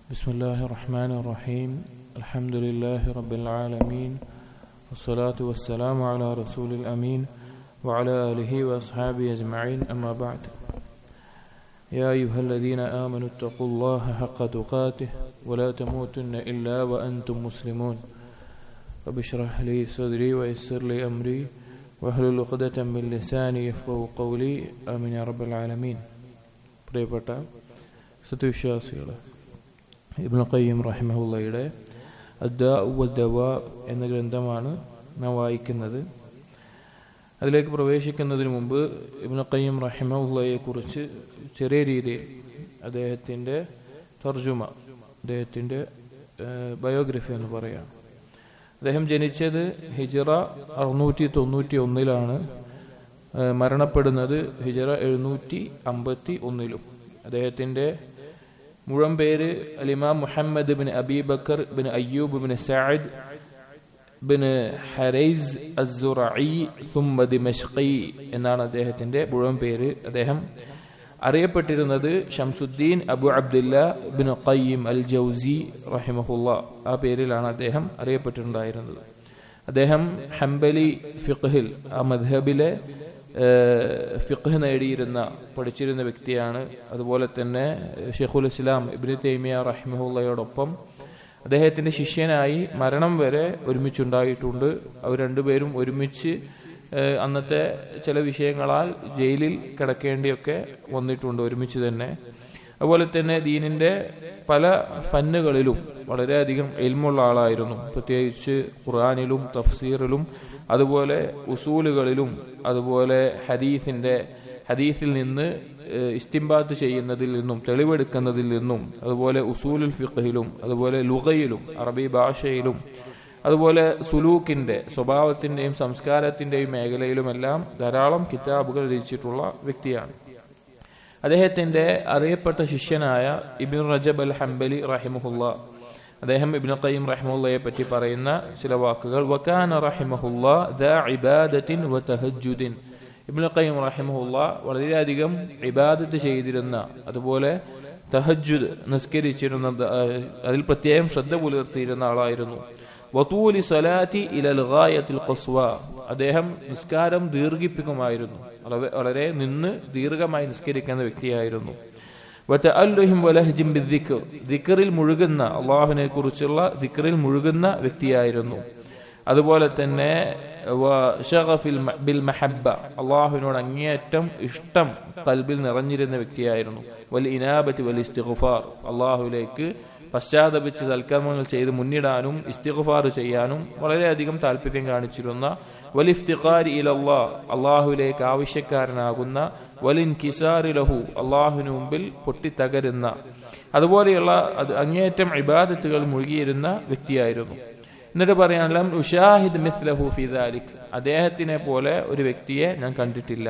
بسم الله الرحمن الرحيم الحمد لله رب العالمين والصلاة والسلام على رسول الأمين وعلى آله وأصحابه أجمعين أما بعد يا أيها الذين آمنوا اتقوا الله حق تقاته ولا تموتن إلا وأنتم مسلمون رب اشرح لي صدري ويسر لي أمري واحلل عقدة من لساني يفقه قولي آمين يا رب العالمين പ്രിയപ്പെട്ട സത്യവിശ്വാസികൾ ഇബ്നു ഖയ്യിം റഹിമഹുള്ളയുടെ അദ്ദാ ഉവദ്ദവ എന്ന ഗ്രന്ഥമാണ് നാം വായിക്കുന്നത് അതിലേക്ക് പ്രവേശിക്കുന്നതിന് മുമ്പ് ഇബ്നു ഖയ്യിം റഹിമഹുള്ളയെ കുറിച്ച് ചെറിയ രീതിയിൽ അദ്ദേഹത്തിൻ്റെ തർജുമ അദ്ദേഹത്തിൻ്റെ ബയോഗ്രഫി എന്ന് പറയാം അദ്ദേഹം ജനിച്ചത് ഹിജറ അറുന്നൂറ്റി തൊണ്ണൂറ്റി ഒന്നിലാണ് മരണപ്പെടുന്നത് ഹിജറ എഴുന്നൂറ്റി അമ്പത്തി ഒന്നിലും അദ്ദേഹത്തിൻ്റെ മുഴുവൻ പേര് അലിമാം മുഹമ്മദ് ബിൻ അബീബക്കർ ബിൻ അയ്യൂബ് ബിൻ സഅദ് ബിൻ ഹറൈസ് അസുറഈ സുമ്മ ദിമഷ്ഖി എന്നാണ് അദ്ദേഹത്തിന്റെ മുഴുവൻ പേര് അദ്ദേഹം അറിയപ്പെട്ടിരുന്നത് ഷംസുദ്ദീൻ അബു അബ്ദുല്ല ബിൻ ഖയ്യിം അൽ ജൗസി റഹിമഹുല്ല ആ പേരിലാണ് അദ്ദേഹം അറിയപ്പെട്ടിട്ടുണ്ടായിരുന്നത് അദ്ദേഹം ഹംബലി ഫിഖ്ഹിൽ ആ മദ്ഹബിലെ ഫിഖ് നേടിയിരുന്ന പഠിച്ചിരുന്ന വ്യക്തിയാണ് അതുപോലെ തന്നെ ഷെഖുൽ ഇസ്ലാം ഇബ്നു തൈമിയ റഹിമഹുള്ളയോടൊപ്പം അദ്ദേഹത്തിന്റെ ശിഷ്യനായി മരണം വരെ ഒരുമിച്ചുണ്ടായിട്ടുണ്ട് അവർ രണ്ടുപേരും ഒരുമിച്ച് അന്നത്തെ ചില വിഷയങ്ങളാൽ ജയിലിൽ കിടക്കേണ്ടിയൊക്കെ വന്നിട്ടുണ്ട് ഒരുമിച്ച് തന്നെ അതുപോലെ തന്നെ ദീനിന്റെ പല ഫന്നുകളിലും വളരെയധികം എൽമുള്ള ആളായിരുന്നു പ്രത്യേകിച്ച് ഖുറാനിലും തഫ്സീറിലും അതുപോലെ ഉസൂലുകളിലും അതുപോലെ ഹദീസിന്റെ ഹദീസിൽ നിന്ന് ഇസ്തിംബാത്ത് ചെയ്യുന്നതിൽ നിന്നും തെളിവെടുക്കുന്നതിൽ നിന്നും അതുപോലെ ഉസൂലുൽ ഫിഖഹിലും അതുപോലെ ലുഗയിലും അറബി ഭാഷയിലും അതുപോലെ സുലൂക്കിന്റെ സ്വഭാവത്തിന്റെയും സംസ്കാരത്തിന്റെയും മേഖലയിലുമെല്ലാം ധാരാളം കിതാബുകൾ രചിച്ചിട്ടുള്ള വ്യക്തിയാണ് അദ്ദേഹത്തിന്റെ അറിയപ്പെട്ട ശിഷ്യനായ ഇബിൻ റജബ് അൽ ഹംബലി റഹിമുല്ല അദ്ദേഹം ഇബ്നു ഖയ്യിം റഹിമുള്ളയെ പറ്റി പറയുന്ന ചില വാക്കുകൾ വക്കാന റഹിമഹുല്ല ദാ ഇബാദത്തിൻ വ തഹജ്ജുദിൻ ഇബ്നു ഖയ്യിം റഹിമഹുല്ല വളരെയധികം ഇബാദത്ത് ചെയ്തിരുന്ന അതുപോലെ തഹജ്ജുദ് നിസ്കരിച്ചിരുന്ന അതിൽ പ്രത്യേകം ശ്രദ്ധ പുലർത്തിയിരുന്ന ആളായിരുന്നു വതൂലി സലാത്തി ഇലൽ ഗായത്തിൽ ഖസ്വ അദ്ദേഹം നിസ്കാരം ദീർഘിപ്പിക്കുമായിരുന്നു വളരെ നിന്ന് ദീർഘമായി നിസ്കരിക്കുന്ന വ്യക്തിയായിരുന്നു വതഅല്ലുഹിം വലഹ്ജിം ബിദ്ദിക്ർ ദിക്റിൽ മുഴുകുന്ന അള്ളാഹുവിനെ കുറിച്ചുള്ള ദിക്റിൽ മുഴുകുന്ന വ്യക്തിയായിരുന്നു അതുപോലെ തന്നെ ബിൽ മഹബ്ബ അള്ളാഹുവിനോട് അങ്ങേയറ്റം ഇഷ്ടം കൽബിൽ നിറഞ്ഞിരുന്ന വ്യക്തിയായിരുന്നു വൽ ഇനാബത്തി വൽ ഇസ്തിഗ്ഫാർ അള്ളാഹുലേക്ക് പശ്ചാത്തപിച്ച് സൽക്കർമ്മങ്ങൾ ചെയ്ത് മുന്നിടാനും ഇസ്തിഗ്ഫാർ ചെയ്യാനും വളരെയധികം താല്പര്യം കാണിച്ചിരുന്ന വലിഫ്തിഖാരി ഇലല്ലാ അള്ളാഹുലേക്ക് ആവശ്യക്കാരനാകുന്ന വലിൻ കിസാറി ലഹു അള്ളാഹുവിന് മുമ്പിൽ പൊട്ടിത്തകരുന്ന അതുപോലെയുള്ള അങ്ങേയറ്റം ഇബാദത്തുകൾ മുഴുകിയിരുന്ന വ്യക്തിയായിരുന്നു എന്നിട്ട് പറയാനുള്ള ഉഷാഹിദ് മിസ്ലഹു ഫിദാലിക് അദ്ദേഹത്തിനെ പോലെ ഒരു വ്യക്തിയെ ഞാൻ കണ്ടിട്ടില്ല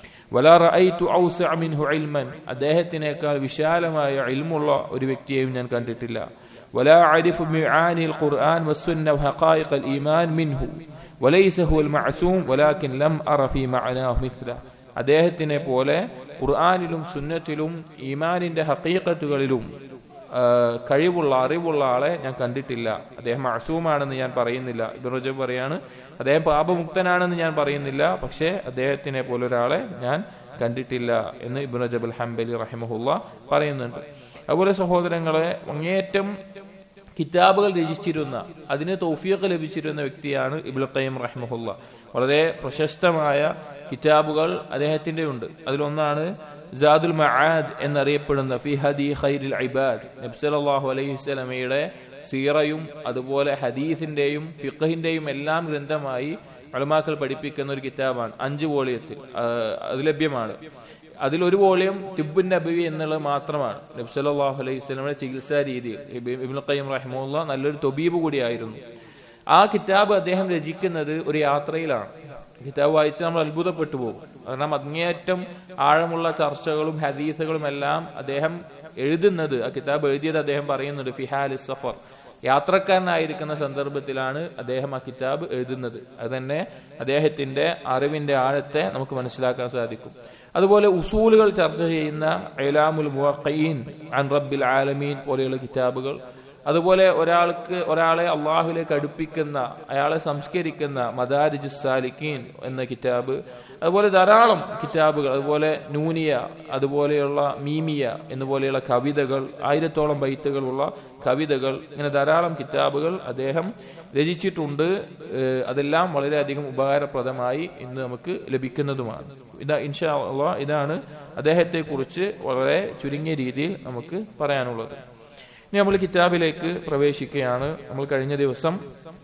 അദ്ദേഹത്തിനേക്കാൾ വിശാലമായ ഇൽമുള്ള ഒരു വ്യക്തിയെയും ഞാൻ കണ്ടിട്ടില്ല ولا أعرف معاني القرآن والسنة وحقائق الإيمان منه وليس هو المعصوم ولكن لم أرى في معناه مثله അദ്ദേഹത്തിനെ പോലെ ഖുർആാനിലും സുന്നത്തിലും ഈമാനിന്റെ ഹക്കീക്കത്തുകളിലും കഴിവുള്ള അറിവുള്ള ആളെ ഞാൻ കണ്ടിട്ടില്ല അദ്ദേഹം അസൂമാണെന്ന് ഞാൻ പറയുന്നില്ല ഇബ്രജബ് പറയാണ് അദ്ദേഹം പാപമുക്തനാണെന്ന് ഞാൻ പറയുന്നില്ല പക്ഷേ അദ്ദേഹത്തിനെ പോലെ ഒരാളെ ഞാൻ കണ്ടിട്ടില്ല എന്ന് ഇബ്നു ജബൽ ഹംബലി റഹിമഹുല്ല പറയുന്നുണ്ട് അതുപോലെ സഹോദരങ്ങളെ അങ്ങേയറ്റം കിതാബുകൾ രചിച്ചിരുന്ന അതിന് തൗഫീഖ് ലഭിച്ചിരുന്ന വ്യക്തിയാണ് ഇബുൽ ഖയ്യം റഹിമഹുല്ല വളരെ പ്രശസ്തമായ കിതാബുകൾ അദ്ദേഹത്തിന്റെ ഉണ്ട് അതിലൊന്നാണ് ജാദുൽ മആദ് എന്നറിയപ്പെടുന്ന ഫി ഹദി ഖൈരിൽ ഇബാദ് നബ്സലാഹു അലൈഹി സ്വലമയുടെ സീറയും അതുപോലെ ഹദീസിന്റെയും ഫിഖഹിന്റെയും എല്ലാം ഗ്രന്ഥമായി അളമാക്കൾ പഠിപ്പിക്കുന്ന ഒരു കിതാബാണ് അഞ്ച് വോളിയത്തിൽ അത് ലഭ്യമാണ് അതിലൊരു വോളിയം ടിബുൻ നബവി എന്നുള്ളത് മാത്രമാണ് നബ്സലാഹു അലൈഹി സ്വലമയുടെ ചികിത്സാ രീതിയിൽ ഇബിൻ ഖയ്യം റഹിമുള്ള നല്ലൊരു തൊബീബ് കൂടിയായിരുന്നു ആ കിതാബ് അദ്ദേഹം രചിക്കുന്നത് ഒരു യാത്രയിലാണ് കിതാബ് വായിച്ച് നമ്മൾ അത്ഭുതപ്പെട്ടു പോകും കാരണം അങ്ങേയറ്റം ആഴമുള്ള ചർച്ചകളും ഹദീസുകളും എല്ലാം അദ്ദേഹം എഴുതുന്നത് ആ കിതാബ് എഴുതിയത് അദ്ദേഹം പറയുന്നുണ്ട് ഫിഹാൽ സഫർ യാത്രക്കാരനായിരിക്കുന്ന സന്ദർഭത്തിലാണ് അദ്ദേഹം ആ കിതാബ് എഴുതുന്നത് അത് തന്നെ അദ്ദേഹത്തിന്റെ അറിവിന്റെ ആഴത്തെ നമുക്ക് മനസ്സിലാക്കാൻ സാധിക്കും അതുപോലെ ഉസൂലുകൾ ചർച്ച ചെയ്യുന്ന ഇലാമുൽ മുവഖീൻ അൻ റബ്ബിൽ ആലമീൻ പോലെയുള്ള കിതാബുകൾ അതുപോലെ ഒരാൾക്ക് ഒരാളെ അള്ളാഹുലേക്ക് അടുപ്പിക്കുന്ന അയാളെ സംസ്കരിക്കുന്ന മദാരിജു സാലിക്കീൻ എന്ന കിതാബ് അതുപോലെ ധാരാളം കിതാബുകൾ അതുപോലെ നൂനിയ അതുപോലെയുള്ള മീമിയ എന്നുപോലെയുള്ള കവിതകൾ ആയിരത്തോളം ബൈത്തുകളുള്ള കവിതകൾ ഇങ്ങനെ ധാരാളം കിതാബുകൾ അദ്ദേഹം രചിച്ചിട്ടുണ്ട് ഏഹ് അതെല്ലാം വളരെയധികം ഉപകാരപ്രദമായി ഇന്ന് നമുക്ക് ലഭിക്കുന്നതുമാണ് ഇതാ ഇൻഷാ അള്ളാഹ് ഇതാണ് അദ്ദേഹത്തെ കുറിച്ച് വളരെ ചുരുങ്ങിയ രീതിയിൽ നമുക്ക് പറയാനുള്ളത് ഇനി നമ്മൾ കിതാബിലേക്ക് പ്രവേശിക്കുകയാണ് നമ്മൾ കഴിഞ്ഞ ദിവസം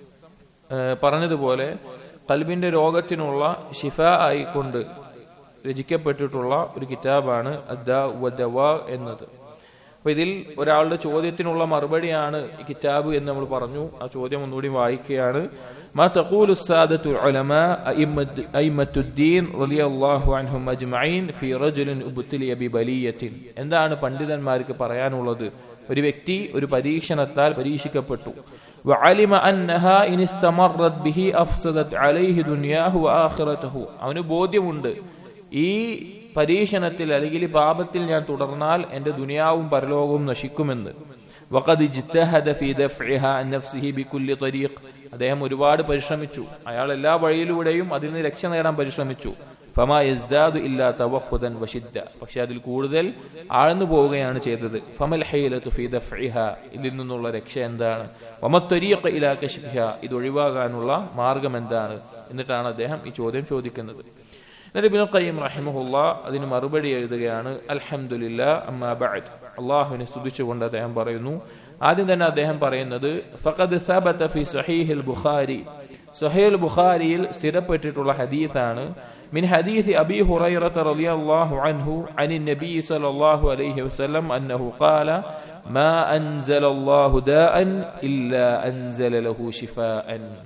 ഏഹ് പറഞ്ഞതുപോലെ കൽബിന്റെ രോഗത്തിനുള്ള ഷിഫ ആയിക്കൊണ്ട് രചിക്കപ്പെട്ടിട്ടുള്ള ഒരു കിതാബാണ് അദ്ദാ വദവാ എന്നത് അപ്പൊ ഇതിൽ ഒരാളുടെ ചോദ്യത്തിനുള്ള മറുപടിയാണ് ഈ കിതാബ് എന്ന് നമ്മൾ പറഞ്ഞു ആ ചോദ്യം ഒന്നുകൂടി വായിക്കുകയാണ് ما تقول السادة العلماء أئمة أئمة الدين رضي الله عنهم أجمعين في رجل ابتلي ببلية എന്താണ് പണ്ഡിതന്മാർക്ക് പറയാനുള്ളത് ഒരു വ്യക്തി ഒരു പരീക്ഷണത്താൽ പരീക്ഷിക്കപ്പെട്ടു وعلم أنها إن استمرت به أفسدت عليه دنياه وآخرته അവന് ബോധ്യമുണ്ട് ഈ പരീക്ഷണത്തിൽ അല്ലെങ്കിൽ ഈ പാപത്തിൽ ഞാൻ തുടർന്നാൽ എന്റെ ദുനിയാവും പരലോകവും നശിക്കുമെന്ന് വഖദ് ഇജ്തഹദ ഫീ ദഫ്ഇഹാ അൻ നഫ്സിഹി ബികുല്ലി ത്വരീഖ് അദ്ദേഹം ഒരുപാട് പരിശ്രമിച്ചു അയാൾ എല്ലാ വഴിയിലൂടെയും അതിൽ നിന്ന് രക്ഷ നേടാൻ പരിശ്രമിച്ചു ഫമാ യസ്ദാദു ഇല്ലാ തവഖുദൻ വശിദ്ദ പക്ഷെ അതിൽ കൂടുതൽ ആഴ്ന്നു പോവുകയാണ് ചെയ്തത് ഫമൽ ഹൈലത്തു ഫീ ദഫ്ഇഹാ ഇതിൽ നിന്നുള്ള രക്ഷ എന്താണ് വമത്വരീഖ് ഇലാ കശ്ഫിഹ ഇത് ഒഴിവാകാനുള്ള മാർഗം എന്താണ് എന്നിട്ടാണ് അദ്ദേഹം ഈ ചോദ്യം ചോദിക്കുന്നത് എന്നിട്ട് ഇബ്നുൽ ഖയ്യിം റഹിമഹുല്ല അതിന് മറുപടി എഴുതുകയാണ് അൽഹംദുലില്ലാ അമ്മാ ബഅദ് അള്ളാഹുവിനെ സ്തുതിച്ചുകൊണ്ട് അദ്ദേഹം പറയുന്നു ആദ്യം തന്നെ അദ്ദേഹം പറയുന്നത് ഫഖദ് സബത ഫി സഹീഹിൽ ബുഖാരി സഹീൽ ബുഖാരിയിൽ സ്ഥിരപ്പെട്ടിട്ടുള്ള ഹദീസാണ് من حديث أبي هريرة رضي الله عنه عن النبي صلى الله عليه وسلم أنه قال ما أنزل الله داء إلا أنزل له شفاء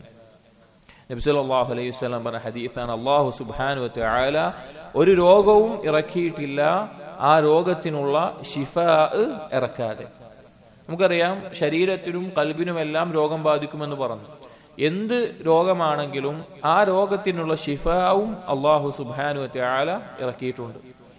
നബി സല്ലല്ലാഹു അലൈഹി വസല്ലം പറഞ്ഞ ഹദീസാണ് അല്ലാഹു സുബ്ഹാനഹു വതആല ഒരു രോഗവും ഇറക്കിയിട്ടില്ല ആ രോഗത്തിനുള്ള ഷിഫ ഇറക്കാതെ നമുക്കറിയാം ശരീരത്തിനും കൽബിനുമെല്ലാം രോഗം ബാധിക്കുമെന്ന് പറഞ്ഞു എന്ത് രോഗമാണെങ്കിലും ആ രോഗത്തിനുള്ള ഷിഫാവും അള്ളാഹു സുബ്ഹാനഹു വതആല ഇറക്കിയിട്ടുണ്ട്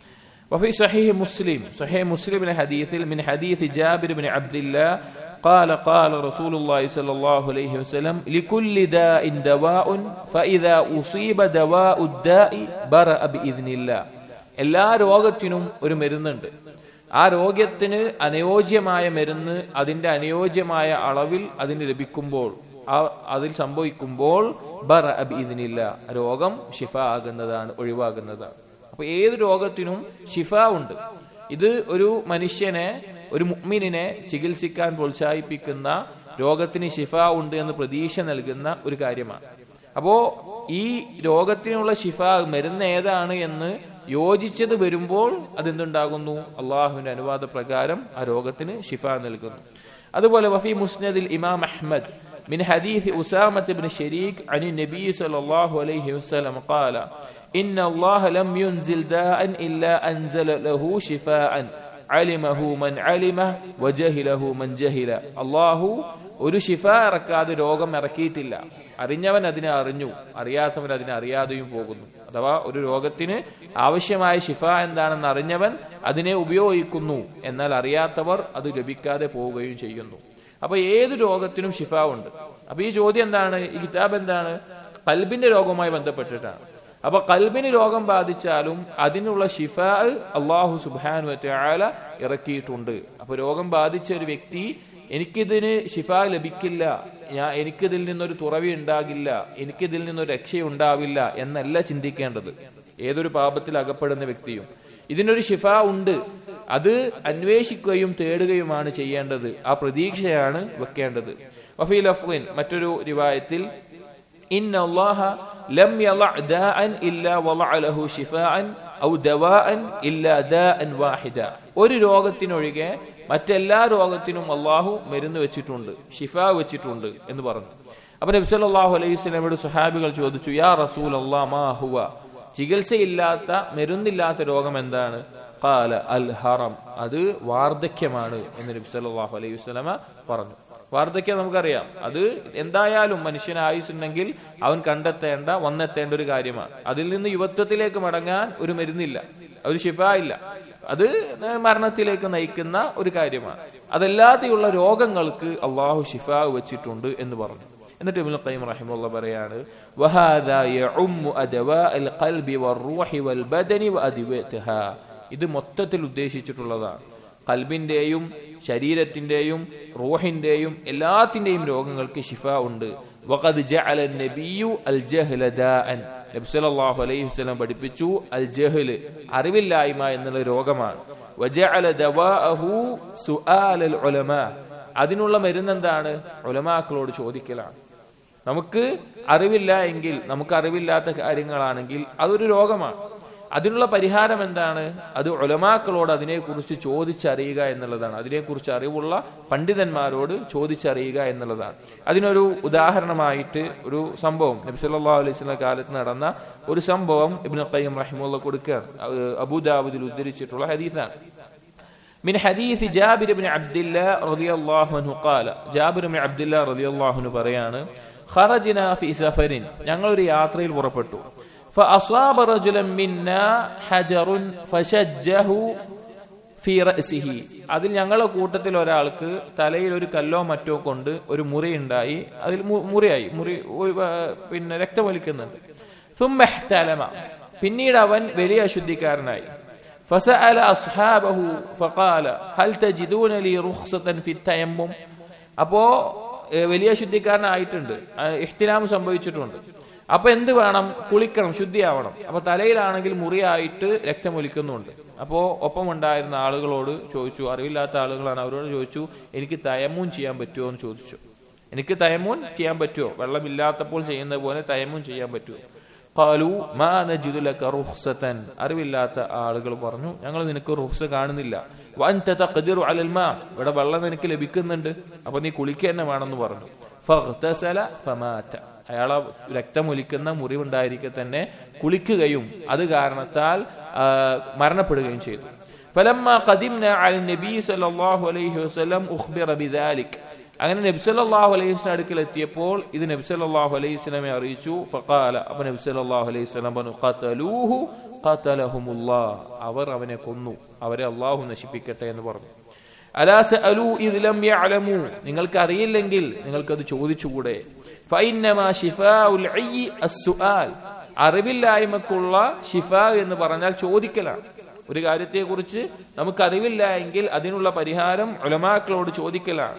وفي صحيح مسلم صحيح مسلم من حديث من حديث جابر بن عبد الله قال قال رسول الله صلى الله عليه وسلم لكل داء دواء فإذا أصيب دواء الداء برأ بإذن الله എല്ലാ രോഗത്തിനും ഒരു മരുന്നുണ്ട് ആ രോഗത്തിന് അനുയോജ്യമായ മരുന്ന് അതിന്റെ അനുയോജ്യമായ അളവിൽ അതിന് ലഭിക്കുമ്പോൾ ആ അതിൽ സംഭവിക്കുമ്പോൾ ബറ ഇതിനില്ല രോഗം ഷിഫ ആകുന്നതാണ് ഒഴിവാകുന്നതാണ് അപ്പൊ ഏത് രോഗത്തിനും ഷിഫ ഉണ്ട് ഇത് ഒരു മനുഷ്യനെ ഒരു മുഅ്മിനിനെ ചികിത്സിക്കാൻ പ്രോത്സാഹിപ്പിക്കുന്ന രോഗത്തിന് ഷിഫ ഉണ്ട് എന്ന് പ്രതീക്ഷ നൽകുന്ന ഒരു കാര്യമാണ് അപ്പോ ഈ രോഗത്തിനുള്ള ഷിഫ മരുന്ന് ഏതാണ് എന്ന് യോജിച്ചത് വരുമ്പോൾ അതെന്തുണ്ടാകുന്നു അള്ളാഹുവിന്റെ അനുവാദ പ്രകാരം ആ രോഗത്തിന് ഷിഫ നൽകുന്നു അതുപോലെ വഫി മുസ്നദിൽ ഇമാം അഹ്മദ് من حديث أسامة بن شريك عن النبي صلى الله عليه وسلم قال إن الله لم ينزل داء إلا أنزل له شفاء علمه من علمه وجهله من جهل الله ഒരു ഷിഫ ഇറക്കാതെ രോഗം ഇറക്കിയിട്ടില്ല അറിഞ്ഞവൻ അതിനെ അറിഞ്ഞു അറിയാത്തവൻ അതിനെ അറിയാതെയും പോകുന്നു അഥവാ ഒരു രോഗത്തിന് ആവശ്യമായ ഷിഫ എന്താണെന്ന് അറിഞ്ഞവൻ അതിനെ ഉപയോഗിക്കുന്നു എന്നാൽ അറിയാത്തവർ അത് ലഭിക്കാതെ പോവുകയും ചെയ്യുന്നു അപ്പൊ ഏത് രോഗത്തിനും ഷിഫ ഉണ്ട് അപ്പൊ ഈ ചോദ്യം എന്താണ് ഈ കിതാബ് എന്താണ് കൽബിന്റെ രോഗവുമായി ബന്ധപ്പെട്ടിട്ടാണ് അപ്പൊ കൽബിന് രോഗം ബാധിച്ചാലും അതിനുള്ള ഷിഫ അള്ളാഹു സുബാനു ആല ഇറക്കിയിട്ടുണ്ട് അപ്പൊ രോഗം ബാധിച്ച ഒരു വ്യക്തി എനിക്കിതിന് ഷിഫ ലഭിക്കില്ല ഞാൻ എനിക്കിതിൽ നിന്നൊരു തുറവി ഉണ്ടാകില്ല എനിക്കിതിൽ നിന്നൊരു രക്ഷയുണ്ടാവില്ല എന്നല്ല ചിന്തിക്കേണ്ടത് ഏതൊരു പാപത്തിൽ അകപ്പെടുന്ന വ്യക്തിയും ഇതിനൊരു ഷിഫ ഉണ്ട് അത് അന്വേഷിക്കുകയും തേടുകയുമാണ് ചെയ്യേണ്ടത് ആ പ്രതീക്ഷയാണ് വെക്കേണ്ടത് വഫീ ലഫ്ലിൻ മറ്റൊരു റിവായത്തിൽ ഇന്ന അല്ലാഹ ലം യളഅ ദാഅൻ ഇല്ലാ വളഅ ലഹു ശിഫാഅൻ ഔ ദവാഅൻ ഇല്ലാ ദാഅൻ വാഹിദ ഒരു രോഗത്തിനൊഴികെ മറ്റെല്ലാ രോഗത്തിനും അള്ളാഹു മരുന്ന് വെച്ചിട്ടുണ്ട് ഷിഫ വെച്ചിട്ടുണ്ട് എന്ന് പറഞ്ഞു അപ്പൊ നബി സല്ലല്ലാഹു അലൈഹി വസല്ലമയുടെ സുഹാബികൾ ചോദിച്ചു യാ റസൂൽ മാ ഹുവ ചികിത്സയില്ലാത്ത മരുന്നില്ലാത്ത രോഗം എന്താണ് കാല അൽ ഹറം അത് വാർദ്ധക്യമാണ് എന്ന് നബി സല്ലല്ലാഹു അലൈഹി വസല്ലമ പറഞ്ഞു വാർദ്ധക്യം നമുക്കറിയാം അത് എന്തായാലും മനുഷ്യന് ആയുസുണ്ടെങ്കിൽ അവൻ കണ്ടെത്തേണ്ട വന്നെത്തേണ്ട ഒരു കാര്യമാണ് അതിൽ നിന്ന് യുവത്വത്തിലേക്ക് മടങ്ങാൻ ഒരു മരുന്നില്ല ഒരു ഷിഫ ഇല്ല അത് മരണത്തിലേക്ക് നയിക്കുന്ന ഒരു കാര്യമാണ് അതല്ലാതെയുള്ള രോഗങ്ങൾക്ക് അള്ളാഹു ഷിഫ വെച്ചിട്ടുണ്ട് എന്ന് പറഞ്ഞു എന്നിട്ട് ഇബ്നുൽ ഖയ്യിം റഹിമഹുള്ള പറയാണ് വഹാദാ യഉമ്മു അദവാഅൽ ഖൽബി വറുഹി വൽ ബദനി വഅദിവതഹാ ഇത് മൊത്തത്തിൽ ഉദ്ദേശിച്ചിട്ടുള്ളതാണ് കൽബിന്റെയും ശരീരത്തിന്റെയും റൂഹിന്റെയും എല്ലാത്തിന്റെയും രോഗങ്ങൾക്ക് ഷിഫ ഉണ്ട് വഖദ് ജഅല നബിയു അൽ ജഹ്ല ദാഅൻ നബി സല്ലല്ലാഹു അലൈഹി വസല്ലം പഠിപ്പിച്ചു അൽ ജഹ്ല് അറിവില്ലായ്മ എന്നുള്ള രോഗമാണ് വജഅല ദവാഅഹു സുആലൽ ഉലമാ അതിനുള്ള മരുന്ന് എന്താണ് ഉലമാക്കളോട് ചോദിക്കലാണ് നമുക്ക് അറിവില്ല എങ്കിൽ നമുക്ക് അറിവില്ലാത്ത കാര്യങ്ങളാണെങ്കിൽ അതൊരു രോഗമാണ് അതിനുള്ള പരിഹാരം എന്താണ് അത് ഒലമാക്കളോട് അതിനെക്കുറിച്ച് ചോദിച്ചറിയുക എന്നുള്ളതാണ് അതിനെക്കുറിച്ച് അറിവുള്ള പണ്ഡിതന്മാരോട് ചോദിച്ചറിയുക എന്നുള്ളതാണ് അതിനൊരു ഉദാഹരണമായിട്ട് ഒരു സംഭവം നബി സല്ലല്ലാഹു അലൈഹി വസല്ലം കാലത്ത് നടന്ന ഒരു സംഭവം ഇബ്നു ഖയ്യിം റഹിമുള്ള കൊടുക്കുകയാണ് അബൂദാവുദിൽ ഉദ്ധരിച്ചിട്ടുള്ള ഹദീസാണ് من حديث جابر بن عبد الله رضي الله عنه قال جابر بن عبد الله رضي الله عنه പറയാണ് خرجنا في سفر ഞങ്ങൾ ഒരു യാത്രയിൽ പുറപ്പെട്ടു فأصاب رجلا منا حجر فشجه في رأسه അതിൽ ഞങ്ങളെ കൂട്ടത്തിൽ ഒരാൾക്ക് തലയിൽ ഒരു കല്ലോ മറ്റോ കൊണ്ട് ഒരു മുറിയുണ്ടായി അതിൽ മുറിയായി മുറി പിന്നെ രക്തമൊലിക്കുന്നുണ്ട് ثم احتلم പിന്നീട് അവൻ വലിയ അശുദ്ധിക്കാരനായി فسأل أصحابه فقال هل تجدون لي رخصة في التيمم അപ്പോ വലിയ ശുദ്ധിക്കാരനായിട്ടുണ്ട് ഇഹ്തിലാം സംഭവിച്ചിട്ടുണ്ട് അപ്പൊ എന്ത് വേണം കുളിക്കണം ശുദ്ധിയാവണം അപ്പൊ തലയിലാണെങ്കിൽ മുറിയായിട്ട് രക്തമൊലിക്കുന്നുണ്ട് അപ്പോ ഒപ്പം ഉണ്ടായിരുന്ന ആളുകളോട് ചോദിച്ചു അറിവില്ലാത്ത ആളുകളാണ് അവരോട് ചോദിച്ചു എനിക്ക് തയമ്മൂൻ ചെയ്യാൻ പറ്റുമോ എന്ന് ചോദിച്ചു എനിക്ക് തയമ്മൂൻ ചെയ്യാൻ പറ്റുമോ വെള്ളമില്ലാത്തപ്പോൾ ചെയ്യുന്ന പോലെ തയമ്മൂൻ ചെയ്യാൻ പറ്റുമോ കാലു മാ നജിദുലക റുഹ്സതൻ അറിവില്ലാത്ത ആളുകൾ പറഞ്ഞു ഞങ്ങൾ നിനക്ക് റുഹ്സ കാണുന്നില്ല വൻത തഖദിറു അലൽ മാ ഇവിടെ വെള്ളം നിനക്ക് ലഭിക്കുന്നുണ്ട് അപ്പൊ നീ കുളിക്കുക തന്നെ വേണമെന്ന് പറഞ്ഞു ഫഗ്തസല ഫമാത അയാൾ രക്തമൊലിക്കുന്ന മുറിവുണ്ടായിരിക്കെ തന്നെ കുളിക്കുകയും അത് കാരണത്താൽ മരണപ്പെടുകയും ചെയ്തു فلما قدمنا على النبي صلى الله عليه وسلم أخبر بذلك അങ്ങനെ നബ്സല്ലാഹു അലൈഹി സ്വലം അടുക്കൽ എത്തിയപ്പോൾ ഇത് നബ്സല്ലാഹു അലൈഹി സ്വലമെ അറിയിച്ചു ഫക്കാല അപ്പൊ നബ്സല്ലാഹു അലൈഹി സ്വലം പറഞ്ഞു ഖതലൂഹു ഖതലഹുമുല്ലാ അവർ അവനെ കൊന്നു അവരെ അള്ളാഹു നശിപ്പിക്കട്ടെ എന്ന് പറഞ്ഞു അലാസ അലു ഇതിലം യഅലമു നിങ്ങൾക്ക് അറിയില്ലെങ്കിൽ നിങ്ങൾക്കത് ചോദിച്ചുകൂടെ ഫൈന്നമാ ഷിഫാഉൽ അയ്യി അസ്സുആൽ അറിവില്ലായ്മക്കുള്ള ഷിഫ എന്ന് പറഞ്ഞാൽ ചോദിക്കലാണ് ഒരു കാര്യത്തെക്കുറിച്ച് നമുക്ക് അറിവില്ല എങ്കിൽ അതിനുള്ള പരിഹാരം ഉലമാക്കളോട് ചോദിക്കലാണ്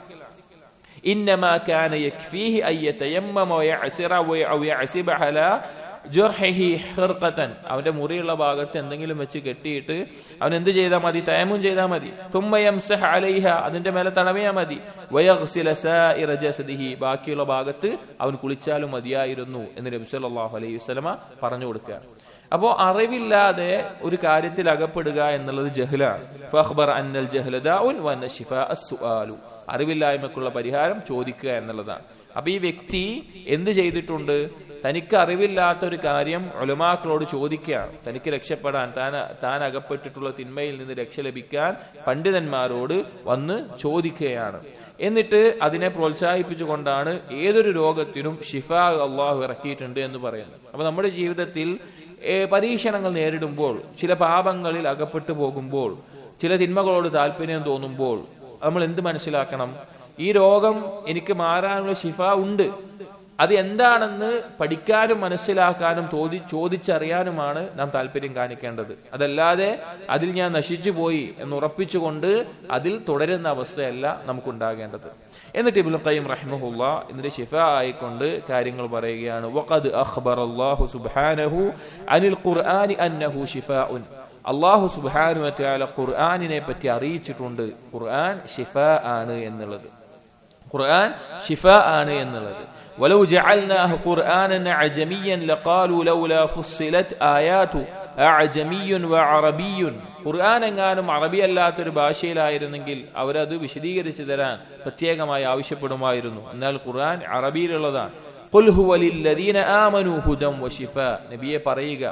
إنما كان يكفيه أن يتيمم ويعسر أو يعسب على ജുർഹി ഹിർഖത്തൻ അവന്റെ മുറിയുള്ള ഭാഗത്ത് എന്തെങ്കിലും വെച്ച് കെട്ടിയിട്ട് അവൻ എന്ത് ചെയ്താൽ മതി തയമും ചെയ്താൽ മതി തുമ്മയംസഹ് അലൈഹ അതിന്റെ മേലെ തടവിയാ മതി വയഗ്സില സായിറ ജസദിഹി ബാക്കിയുള്ള ഭാഗത്ത് അവൻ കുളിച്ചാലും മതിയായിരുന്നു എന്ന് നബി സല്ലല്ലാഹു അലൈഹി വസല്ലമ പറഞ്ഞു കൊടുക്കുക അപ്പോ അറിവില്ലാതെ ഒരു കാര്യത്തിൽ അകപ്പെടുക എന്നുള്ളത് ജഹ്ലാണ് ഫഖ്ബർ അന്നൽ ജഹ്ലദാഉൻ വന്ന ഷിഫാ അസ്സുആലു അറിവില്ലായ്മക്കുള്ള പരിഹാരം ചോദിക്കുക എന്നുള്ളതാണ് അപ്പൊ ഈ വ്യക്തി എന്ത് ചെയ്തിട്ടുണ്ട് തനിക്ക് അറിവില്ലാത്ത ഒരു കാര്യം ഒലമാക്കളോട് ചോദിക്കുകയാണ് തനിക്ക് രക്ഷപ്പെടാൻ താൻ താൻ അകപ്പെട്ടിട്ടുള്ള തിന്മയിൽ നിന്ന് രക്ഷ ലഭിക്കാൻ പണ്ഡിതന്മാരോട് വന്ന് ചോദിക്കുകയാണ് എന്നിട്ട് അതിനെ പ്രോത്സാഹിപ്പിച്ചുകൊണ്ടാണ് ഏതൊരു രോഗത്തിനും ഷിഫ അള്ളാഹു ഇറക്കിയിട്ടുണ്ട് എന്ന് പറയുന്നത് അപ്പൊ നമ്മുടെ ജീവിതത്തിൽ പരീക്ഷണങ്ങൾ നേരിടുമ്പോൾ ചില പാപങ്ങളിൽ അകപ്പെട്ടു പോകുമ്പോൾ ചില തിന്മകളോട് താല്പര്യം തോന്നുമ്പോൾ നമ്മൾ എന്ത് മനസ്സിലാക്കണം ഈ രോഗം എനിക്ക് മാറാനുള്ള ഷിഫ ഉണ്ട് അത് എന്താണെന്ന് പഠിക്കാനും മനസ്സിലാക്കാനും തോതി ചോദിച്ചറിയാനുമാണ് നാം താല്പര്യം കാണിക്കേണ്ടത് അതല്ലാതെ അതിൽ ഞാൻ നശിച്ചു പോയി എന്ന് ഉറപ്പിച്ചുകൊണ്ട് അതിൽ തുടരുന്ന അവസ്ഥയല്ല നമുക്കുണ്ടാകേണ്ടത് എന്നിട്ട് ഇബ്നു ഖയ്യിം റഹിമഹുല്ല ഇതിന്റെ ഷിഫ ആയിക്കൊണ്ട് കാര്യങ്ങൾ പറയുകയാണ് വഖദ് അഖ്ബർ അല്ലാഹു സുബ്ഹാനഹു അനിൽ ഖുർആനി അന്നഹു ഷിഫാഉൻ അള്ളാഹു സുബ്ഹാനു വതആല ഖുർആനിനെ പറ്റി അറിയിച്ചിട്ടുണ്ട് ഖുർആൻ ഷിഫ ആണ് എന്നുള്ളത് ഖുർആൻ ഷിഫ ആണ് എന്നുള്ളത് ولو جعلناه قرآنا عجميا لقالوا لولا فصلت آياته أعجمي وعربي ഖുർആൻ എങ്ങാനും അറബി അല്ലാത്തൊരു ഭാഷയിലായിരുന്നെങ്കിൽ അവരത് വിശദീകരിച്ചു തരാൻ പ്രത്യേകമായി ആവശ്യപ്പെടുമായിരുന്നു എന്നാൽ ഖുർആൻ അറബിയിലുള്ളതാണ് നബിയെ പറയുക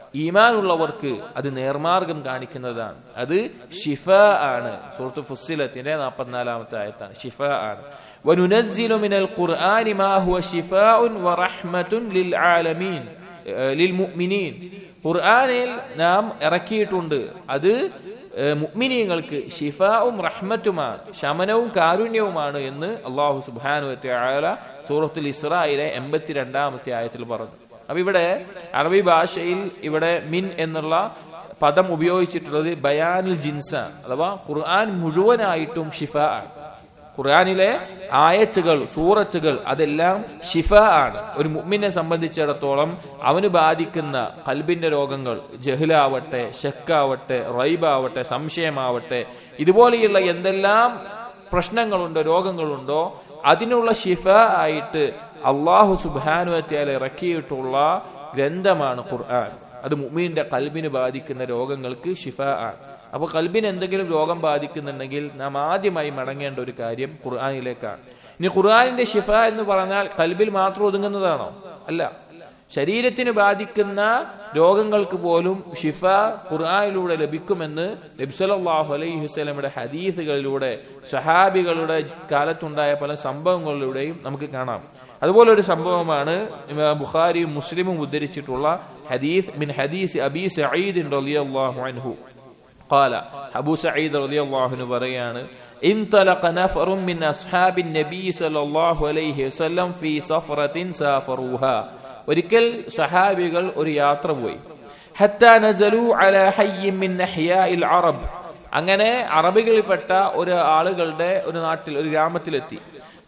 ഈമാനുള്ളവർക്ക് അത് നേർമാർഗം കാണിക്കുന്നതാണ് അത് ഷിഫ ആണ് സുഹൃത്ത് ഫുസ്സിലത്തിന്റെ നാൽപ്പത്തിനാലാമത്തെ ആയത്താണ് ഷിഫ ആണ് وننزل من القرآن ما هو شفاء ورحمة للعالمين ലിൽമുഅ്മിനീൻ ഖുർആനിൽ നാം ഇറക്കിയിട്ടുണ്ട് അത് മുഅ്മിനീങ്ങൾക്ക് ഷിഫാവും റഹ്മത്തുമാണ് ശമനവും കാരുണ്യവുമാണ് എന്ന് അള്ളാഹു സുബ്ഹാനഹു വതആല സൂറത്തുൽ ഇസ്രായിലെ എൺപത്തിരണ്ടാമത്തെ ആയത്തിൽ പറഞ്ഞു അപ്പൊ ഇവിടെ അറബി ഭാഷയിൽ ഇവിടെ മിൻ എന്നുള്ള പദം ഉപയോഗിച്ചിട്ടുള്ളത് ബയാനുൽ ജിൻസാണ് അഥവാ ഖുർആൻ മുഴുവനായിട്ടും ഷിഫ ആണ് ഖുർആാനിലെ ആയത്തുകൾ സൂറത്തുകൾ അതെല്ലാം ഷിഫ ആണ് ഒരു മുമ്മിനെ സംബന്ധിച്ചിടത്തോളം അവന് ബാധിക്കുന്ന കൽബിന്റെ രോഗങ്ങൾ ജഹ്ലാവട്ടെ ഷക്കാവട്ടെ റൈബാവട്ടെ സംശയമാവട്ടെ ഇതുപോലെയുള്ള എന്തെല്ലാം പ്രശ്നങ്ങളുണ്ടോ രോഗങ്ങളുണ്ടോ അതിനുള്ള ഷിഫ ആയിട്ട് അള്ളാഹു സുബാനുവത്തിയാൽ ഇറക്കിയിട്ടുള്ള ഗ്രന്ഥമാണ് ഖുർആൻ അത് മുമ്മീന്റെ കൽബിന് ബാധിക്കുന്ന രോഗങ്ങൾക്ക് ഷിഫ ആണ് അപ്പൊ കൽബിന് എന്തെങ്കിലും രോഗം ബാധിക്കുന്നുണ്ടെങ്കിൽ നാം ആദ്യമായി മടങ്ങേണ്ട ഒരു കാര്യം ഖുർആാനിലേക്കാണ് ഇനി ഖുർആാനിന്റെ ഷിഫ എന്ന് പറഞ്ഞാൽ കൽബിൽ മാത്രം ഒതുങ്ങുന്നതാണോ അല്ല ശരീരത്തിന് ബാധിക്കുന്ന രോഗങ്ങൾക്ക് പോലും ഷിഫ ഖുർആാനിലൂടെ ലഭിക്കുമെന്ന് നബ്സലാഹു അലൈഹി വസ്ലമയുടെ ഹദീസുകളിലൂടെ സഹാബികളുടെ കാലത്തുണ്ടായ പല സംഭവങ്ങളിലൂടെയും നമുക്ക് കാണാം അതുപോലെ ഒരു സംഭവമാണ് ബുഖാരിയും മുസ്ലിമും ഉദ്ധരിച്ചിട്ടുള്ള ഹദീസ് മിൻ ഹദീസ് അബി സഈദ് റളിയല്ലാഹു അൻഹു قال أبو سعيد رضي الله عنه بريان انطلق نفر من أصحاب النبي صلى الله عليه وسلم في سفرة سافروها ഒരിക്കൽ സഹാബികൾ ഒരു യാത്ര പോയി ഹത്താ നസലു അല ഹയ്യിൻ മിൻ അഹ്യാഇൽ അറബ് അങ്ങനെ അറബികളിൽപ്പെട്ട ഒരു ആളുകളുടെ ഒരു നാട്ടിൽ ഒരു ഗ്രാമത്തിലെത്തി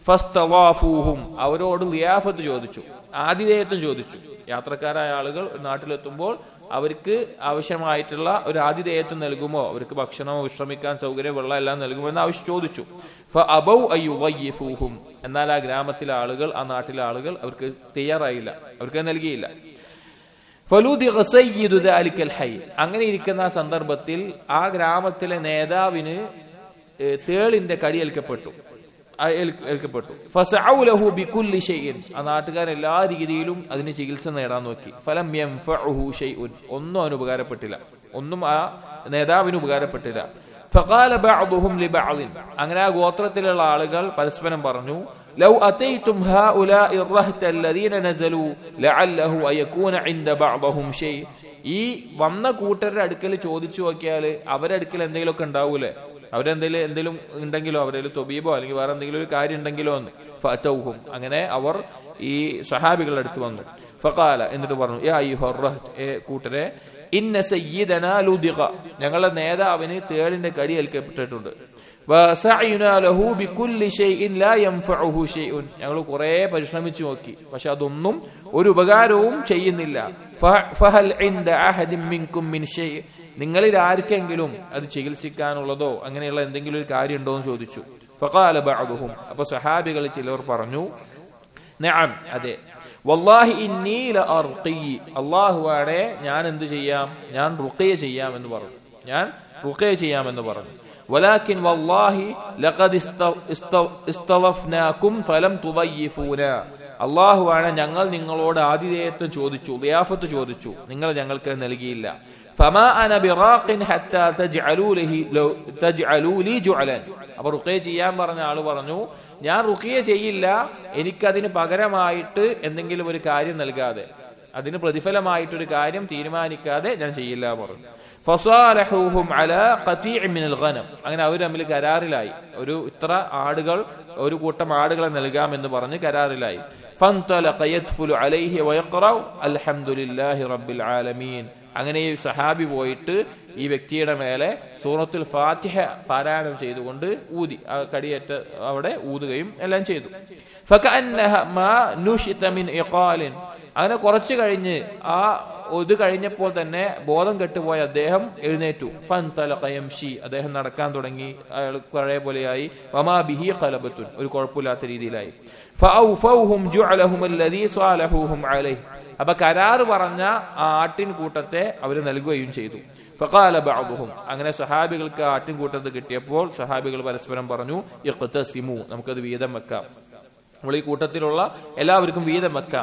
ഫസ്തവാഫൂഹും അവരോട് ലിയാഫത്ത് ചോദിച്ചു ആതിഥേയത്വം ചോദിച്ചു യാത്രക്കാരായ ആളുകൾ ഒരു നാട്ടിലെത്തുമ്പോൾ അവർക്ക് ആവശ്യമായിട്ടുള്ള ഒരു ആതിഥേയത്വം നൽകുമോ അവർക്ക് ഭക്ഷണമോ വിശ്രമിക്കാൻ സൗകര്യം വെള്ളം എല്ലാം നൽകുമോ എന്ന് ആവശ്യം ചോദിച്ചു അബൗ അയ്യുവയ്യഫൂഹും എന്നാൽ ആ ഗ്രാമത്തിലെ ആളുകൾ ആ നാട്ടിലെ ആളുകൾ അവർക്ക് തയ്യാറായില്ല അവർക്ക് നൽകിയില്ല ഹൈ അങ്ങനെ ഇരിക്കുന്ന ആ സന്ദർഭത്തിൽ ആ ഗ്രാമത്തിലെ നേതാവിന് തേളിന്റെ കടിയേൽക്കപ്പെട്ടു ഏൽക്കപ്പെട്ടു ഫസഔലഹു ബികുല്ലി ഷൈഇൻ ആ നാട്ടുകാരൻ എല്ലാ രീതിയിലും അതിന് ചികിത്സ നേടാൻ നോക്കി ഫലം യൻഫഉഹു ഷൈഉൻ ഒന്നും അവന് ഉപകാരപ്പെട്ടില്ല ഒന്നും ആ നേതാവിന് ഉപകാരപ്പെട്ടില്ല ഫഖാല ബഅദുഹും ലിബഅദിൻ അങ്ങനെ ആ ഗോത്രത്തിലുള്ള ആളുകൾ പരസ്പരം പറഞ്ഞു ലൗ അതൈതും ഹഉലാഇ الرهط الذين نزلوا لعله يكون عند بعضهم شيء ഈ വന്ന കൂട്ടരുടെ അടുക്കൽ ചോദിച്ചു നോക്കിയാൽ അവരുടെ അടുക്കൽ എന്തെങ്കിലുമൊക്കെ ഉണ്ടാവൂലേ അവരെന്തെങ്കിലും എന്തെങ്കിലും ഉണ്ടെങ്കിലോ അവരുടെ തൊബീബോ അല്ലെങ്കിൽ വേറെ എന്തെങ്കിലും ഒരു കാര്യം ഉണ്ടെങ്കിലോ എന്ന് ഫറ്റൗഹും അങ്ങനെ അവർ ഈ സഹാബികളുടെ അടുത്ത് വന്നു ഫഖാല എന്നിട്ട് പറഞ്ഞു യാ ഏ കൂട്ടരെ ഇന്ന സയ്യിദന ലുദിഖ ഞങ്ങളുടെ നേതാവിന് തേളിന്റെ കടി ഏൽക്കപ്പെട്ടിട്ടുണ്ട് ഞങ്ങൾ കുറെ പരിശ്രമിച്ചു നോക്കി പക്ഷെ അതൊന്നും ഒരു ഉപകാരവും ചെയ്യുന്നില്ല നിങ്ങളിൽ ആർക്കെങ്കിലും അത് ചികിത്സിക്കാനുള്ളതോ അങ്ങനെയുള്ള എന്തെങ്കിലും ഒരു കാര്യം ഉണ്ടോ എന്ന് ചോദിച്ചു ഫഖാല ബഅദുഹും അപ്പൊ സഹാബികൾ ചിലർ പറഞ്ഞു നഅം അതെ വല്ലാഹി ഇന്നി ലഅർഖി അല്ലാഹുവാടെ ഞാൻ എന്ത് ചെയ്യാം ഞാൻ റുഖിയ ചെയ്യാം എന്ന് പറഞ്ഞു ഞാൻ റുഖിയ ചെയ്യാം എന്ന് പറഞ്ഞു ولكن والله لقد استضفناكم فلم تضيفونا അള്ളാഹുവാണ് ഞങ്ങൾ നിങ്ങളോട് ആതിഥേയത്വം ചോദിച്ചു വ്യാഫത്ത് ചോദിച്ചു നിങ്ങൾ ഞങ്ങൾക്ക് നൽകിയില്ല ഫമാ അന ബിറാഖിൻ ഹത്താ തജ്അലൂ ലഹി തജ്അലൂ ലി ജുഅലൻ അപ്പോൾ റുഖിയ ചെയ്യാൻ പറഞ്ഞ ആള് പറഞ്ഞു ഞാൻ റുഖിയ ചെയ്യില്ല എനിക്കതിന് പകരമായിട്ട് എന്തെങ്കിലും ഒരു കാര്യം നൽകാതെ അതിന് പ്രതിഫലമായിട്ടൊരു കാര്യം തീരുമാനിക്കാതെ ഞാൻ ചെയ്യില്ല പറഞ്ഞു ഫസാലഹൂഹും അല മിനൽ ഗനം അങ്ങനെ അവർ തമ്മിൽ കരാറിലായി ഒരു ഇത്ര ആടുകൾ ഒരു കൂട്ടം ആടുകളെ നൽകാമെന്ന് പറഞ്ഞ് കരാറിലായി അങ്ങനെ ഈ സഹാബി പോയിട്ട് ഈ വ്യക്തിയുടെ മേലെ സൂറത്തുൽ ഫാത്തിഹ പാരായണം ചെയ്തുകൊണ്ട് ഊതി ആ കടിയേറ്റ് അവിടെ ഊതുകയും എല്ലാം ചെയ്തു അങ്ങനെ കുറച്ചു കഴിഞ്ഞ് ആ ഇത് കഴിഞ്ഞപ്പോൾ തന്നെ ബോധം കെട്ടുപോയ അദ്ദേഹം എഴുന്നേറ്റു ഫൻ തലകയംഷി അദ്ദേഹം നടക്കാൻ തുടങ്ങി അയാൾ പഴയ പോലെയായി വമാ ബിഹി കലബത്തുൻ ഒരു കുഴപ്പമില്ലാത്ത രീതിയിലായി അപ്പൊ കരാറ് പറഞ്ഞ ആ ആട്ടിൻ കൂട്ടത്തെ അവർ നൽകുകയും ചെയ്തു ഫഖാല ബഅദുഹും അങ്ങനെ സഹാബികൾക്ക് ആട്ടിൻ കൂട്ടത്ത് കിട്ടിയപ്പോൾ സഹാബികൾ പരസ്പരം പറഞ്ഞു ഇഖ്തസിമു നമുക്കത് വീതം വെക്കാം നമ്മൾ ഈ കൂട്ടത്തിലുള്ള എല്ലാവർക്കും വീതം വെക്കാം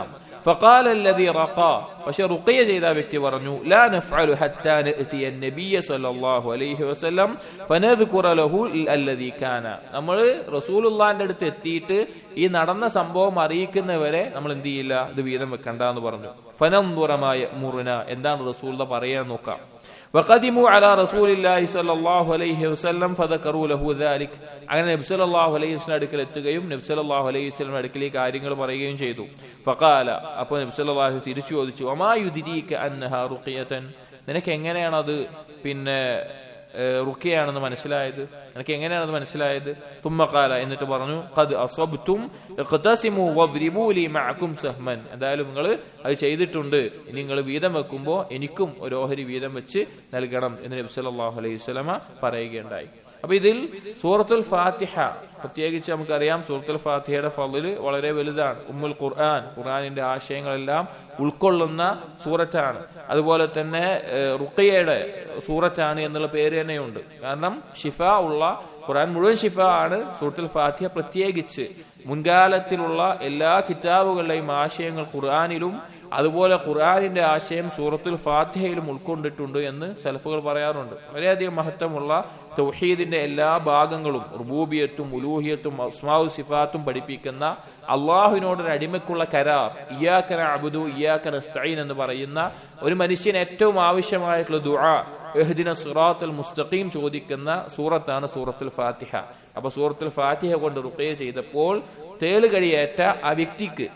فقال الذي رقى പക്ഷെ റുഖിയ ചെയ്ത ആ വ്യക്തി പറഞ്ഞു لا نفعل حتى نأتي النبي صلى الله عليه وسلم فنذكر له الذي كان നമ്മൾ റസൂലുള്ളാന്റെ അടുത്ത് എത്തിയിട്ട് ഈ നടന്ന സംഭവം അറിയിക്കുന്നവരെ നമ്മൾ എന്ത് ചെയ്യില്ല ഇത് വീതം വെക്കണ്ട എന്ന് പറഞ്ഞു ഫനംതുറമായ മുറുന എന്താണ് റസൂൽ പറയാൻ നോക്കാം وقدموا على رسول الله صلى الله عليه وسلم فذكروا له ذلك അങ്ങനെ നബി സല്ലല്ലാഹു അലൈഹി വസല്ലം അടുക്കൽ എത്തുകയും നബി സല്ലല്ലാഹു അലൈഹി വസല്ലം അടുക്കൽ ഈ കാര്യങ്ങൾ പറയുകയും ചെയ്തു ഫഖാല അപ്പോൾ നബി സല്ലല്ലാഹു അലൈഹി തിരിച്ചു ചോദിച്ചു വമാ യുദ്രീക അന്നഹാ റുഖിയതൻ നിനക്ക് എങ്ങനെയാണ് അത് പിന്നെ റുക്കിയാണെന്ന് മനസ്സിലായത് എനിക്ക് എങ്ങനെയാണത് മനസ്സിലായത് തുമ്മക്കാല എന്നിട്ട് പറഞ്ഞു ഖദ് അസബ്തും ഇഖ്തസിമു വദ്രിബൂ ലി മഅകും സഹ്മൻ എന്തായാലും നിങ്ങൾ അത് ചെയ്തിട്ടുണ്ട് ഇനി നിങ്ങൾ വീതം വെക്കുമ്പോൾ എനിക്കും ഒരു ഓഹരി വീതം വെച്ച് നൽകണം എന്ന് നബി സല്ലല്ലാഹു അലൈഹി വസല്ലമ പറയുകയുണ്ടായി അപ്പൊ ഇതിൽ സൂറത്തുൽ ഫാത്തിഹ പ്രത്യേകിച്ച് നമുക്കറിയാം സൂറത്തുൽ ഫാത്തിഹയുടെ ഫضല് വളരെ വലുതാണ് ഉമ്മുൽ ഖുർആൻ ഖുർആനിന്റെ ആശയങ്ങളെല്ലാം ഉൾക്കൊള്ളുന്ന സൂറത്താണ് അതുപോലെ തന്നെ റുഖിയയുടെ സൂറത്താണ് എന്നുള്ള പേര് തന്നെയുണ്ട് കാരണം ഷിഫ ഉള്ള ഖുർആൻ മുഴുവൻ ഷിഫ ആണ് സൂറത്തുൽ ഫാത്തിഹ പ്രത്യേകിച്ച് മുൻകാലത്തിലുള്ള എല്ലാ കിതാബുകളുടെയും ആശയങ്ങൾ ഖുർആാനിലും അതുപോലെ ഖുർആാനിന്റെ ആശയം സൂറത്തുൽ ഫാത്തിഹയിലും ഉൾക്കൊണ്ടിട്ടുണ്ട് എന്ന് സലഫുകൾ പറയാറുണ്ട് വളരെയധികം മഹത്വമുള്ള തൗഹീദിന്റെ എല്ലാ ഭാഗങ്ങളും റുബൂബിയത്തും ഉലൂഹിയത്തും അസ്മാവു സിഫാത്തും പഠിപ്പിക്കുന്ന അള്ളാഹുവിനോടൊരു അടിമക്കുള്ള കരാർ ഇയാക്കന അബുദു ഇയാക്കന സ്തൈൻ എന്ന് പറയുന്ന ഒരു മനുഷ്യന് ഏറ്റവും ആവശ്യമായിട്ടുള്ള ദുആ എഹ്ദിന സുറാത്തുൽ മുസ്തഖീം ചോദിക്കുന്ന സൂറത്താണ് സൂറത്തുൽ ഫാത്തിഹ അപ്പൊ സൂറത്തുൽ ഫാത്തിഹ കൊണ്ട് റുക്കയ ചെയ്തപ്പോൾ തേളുകടിയേറ്റ ആ വ്യക്തിക്ക്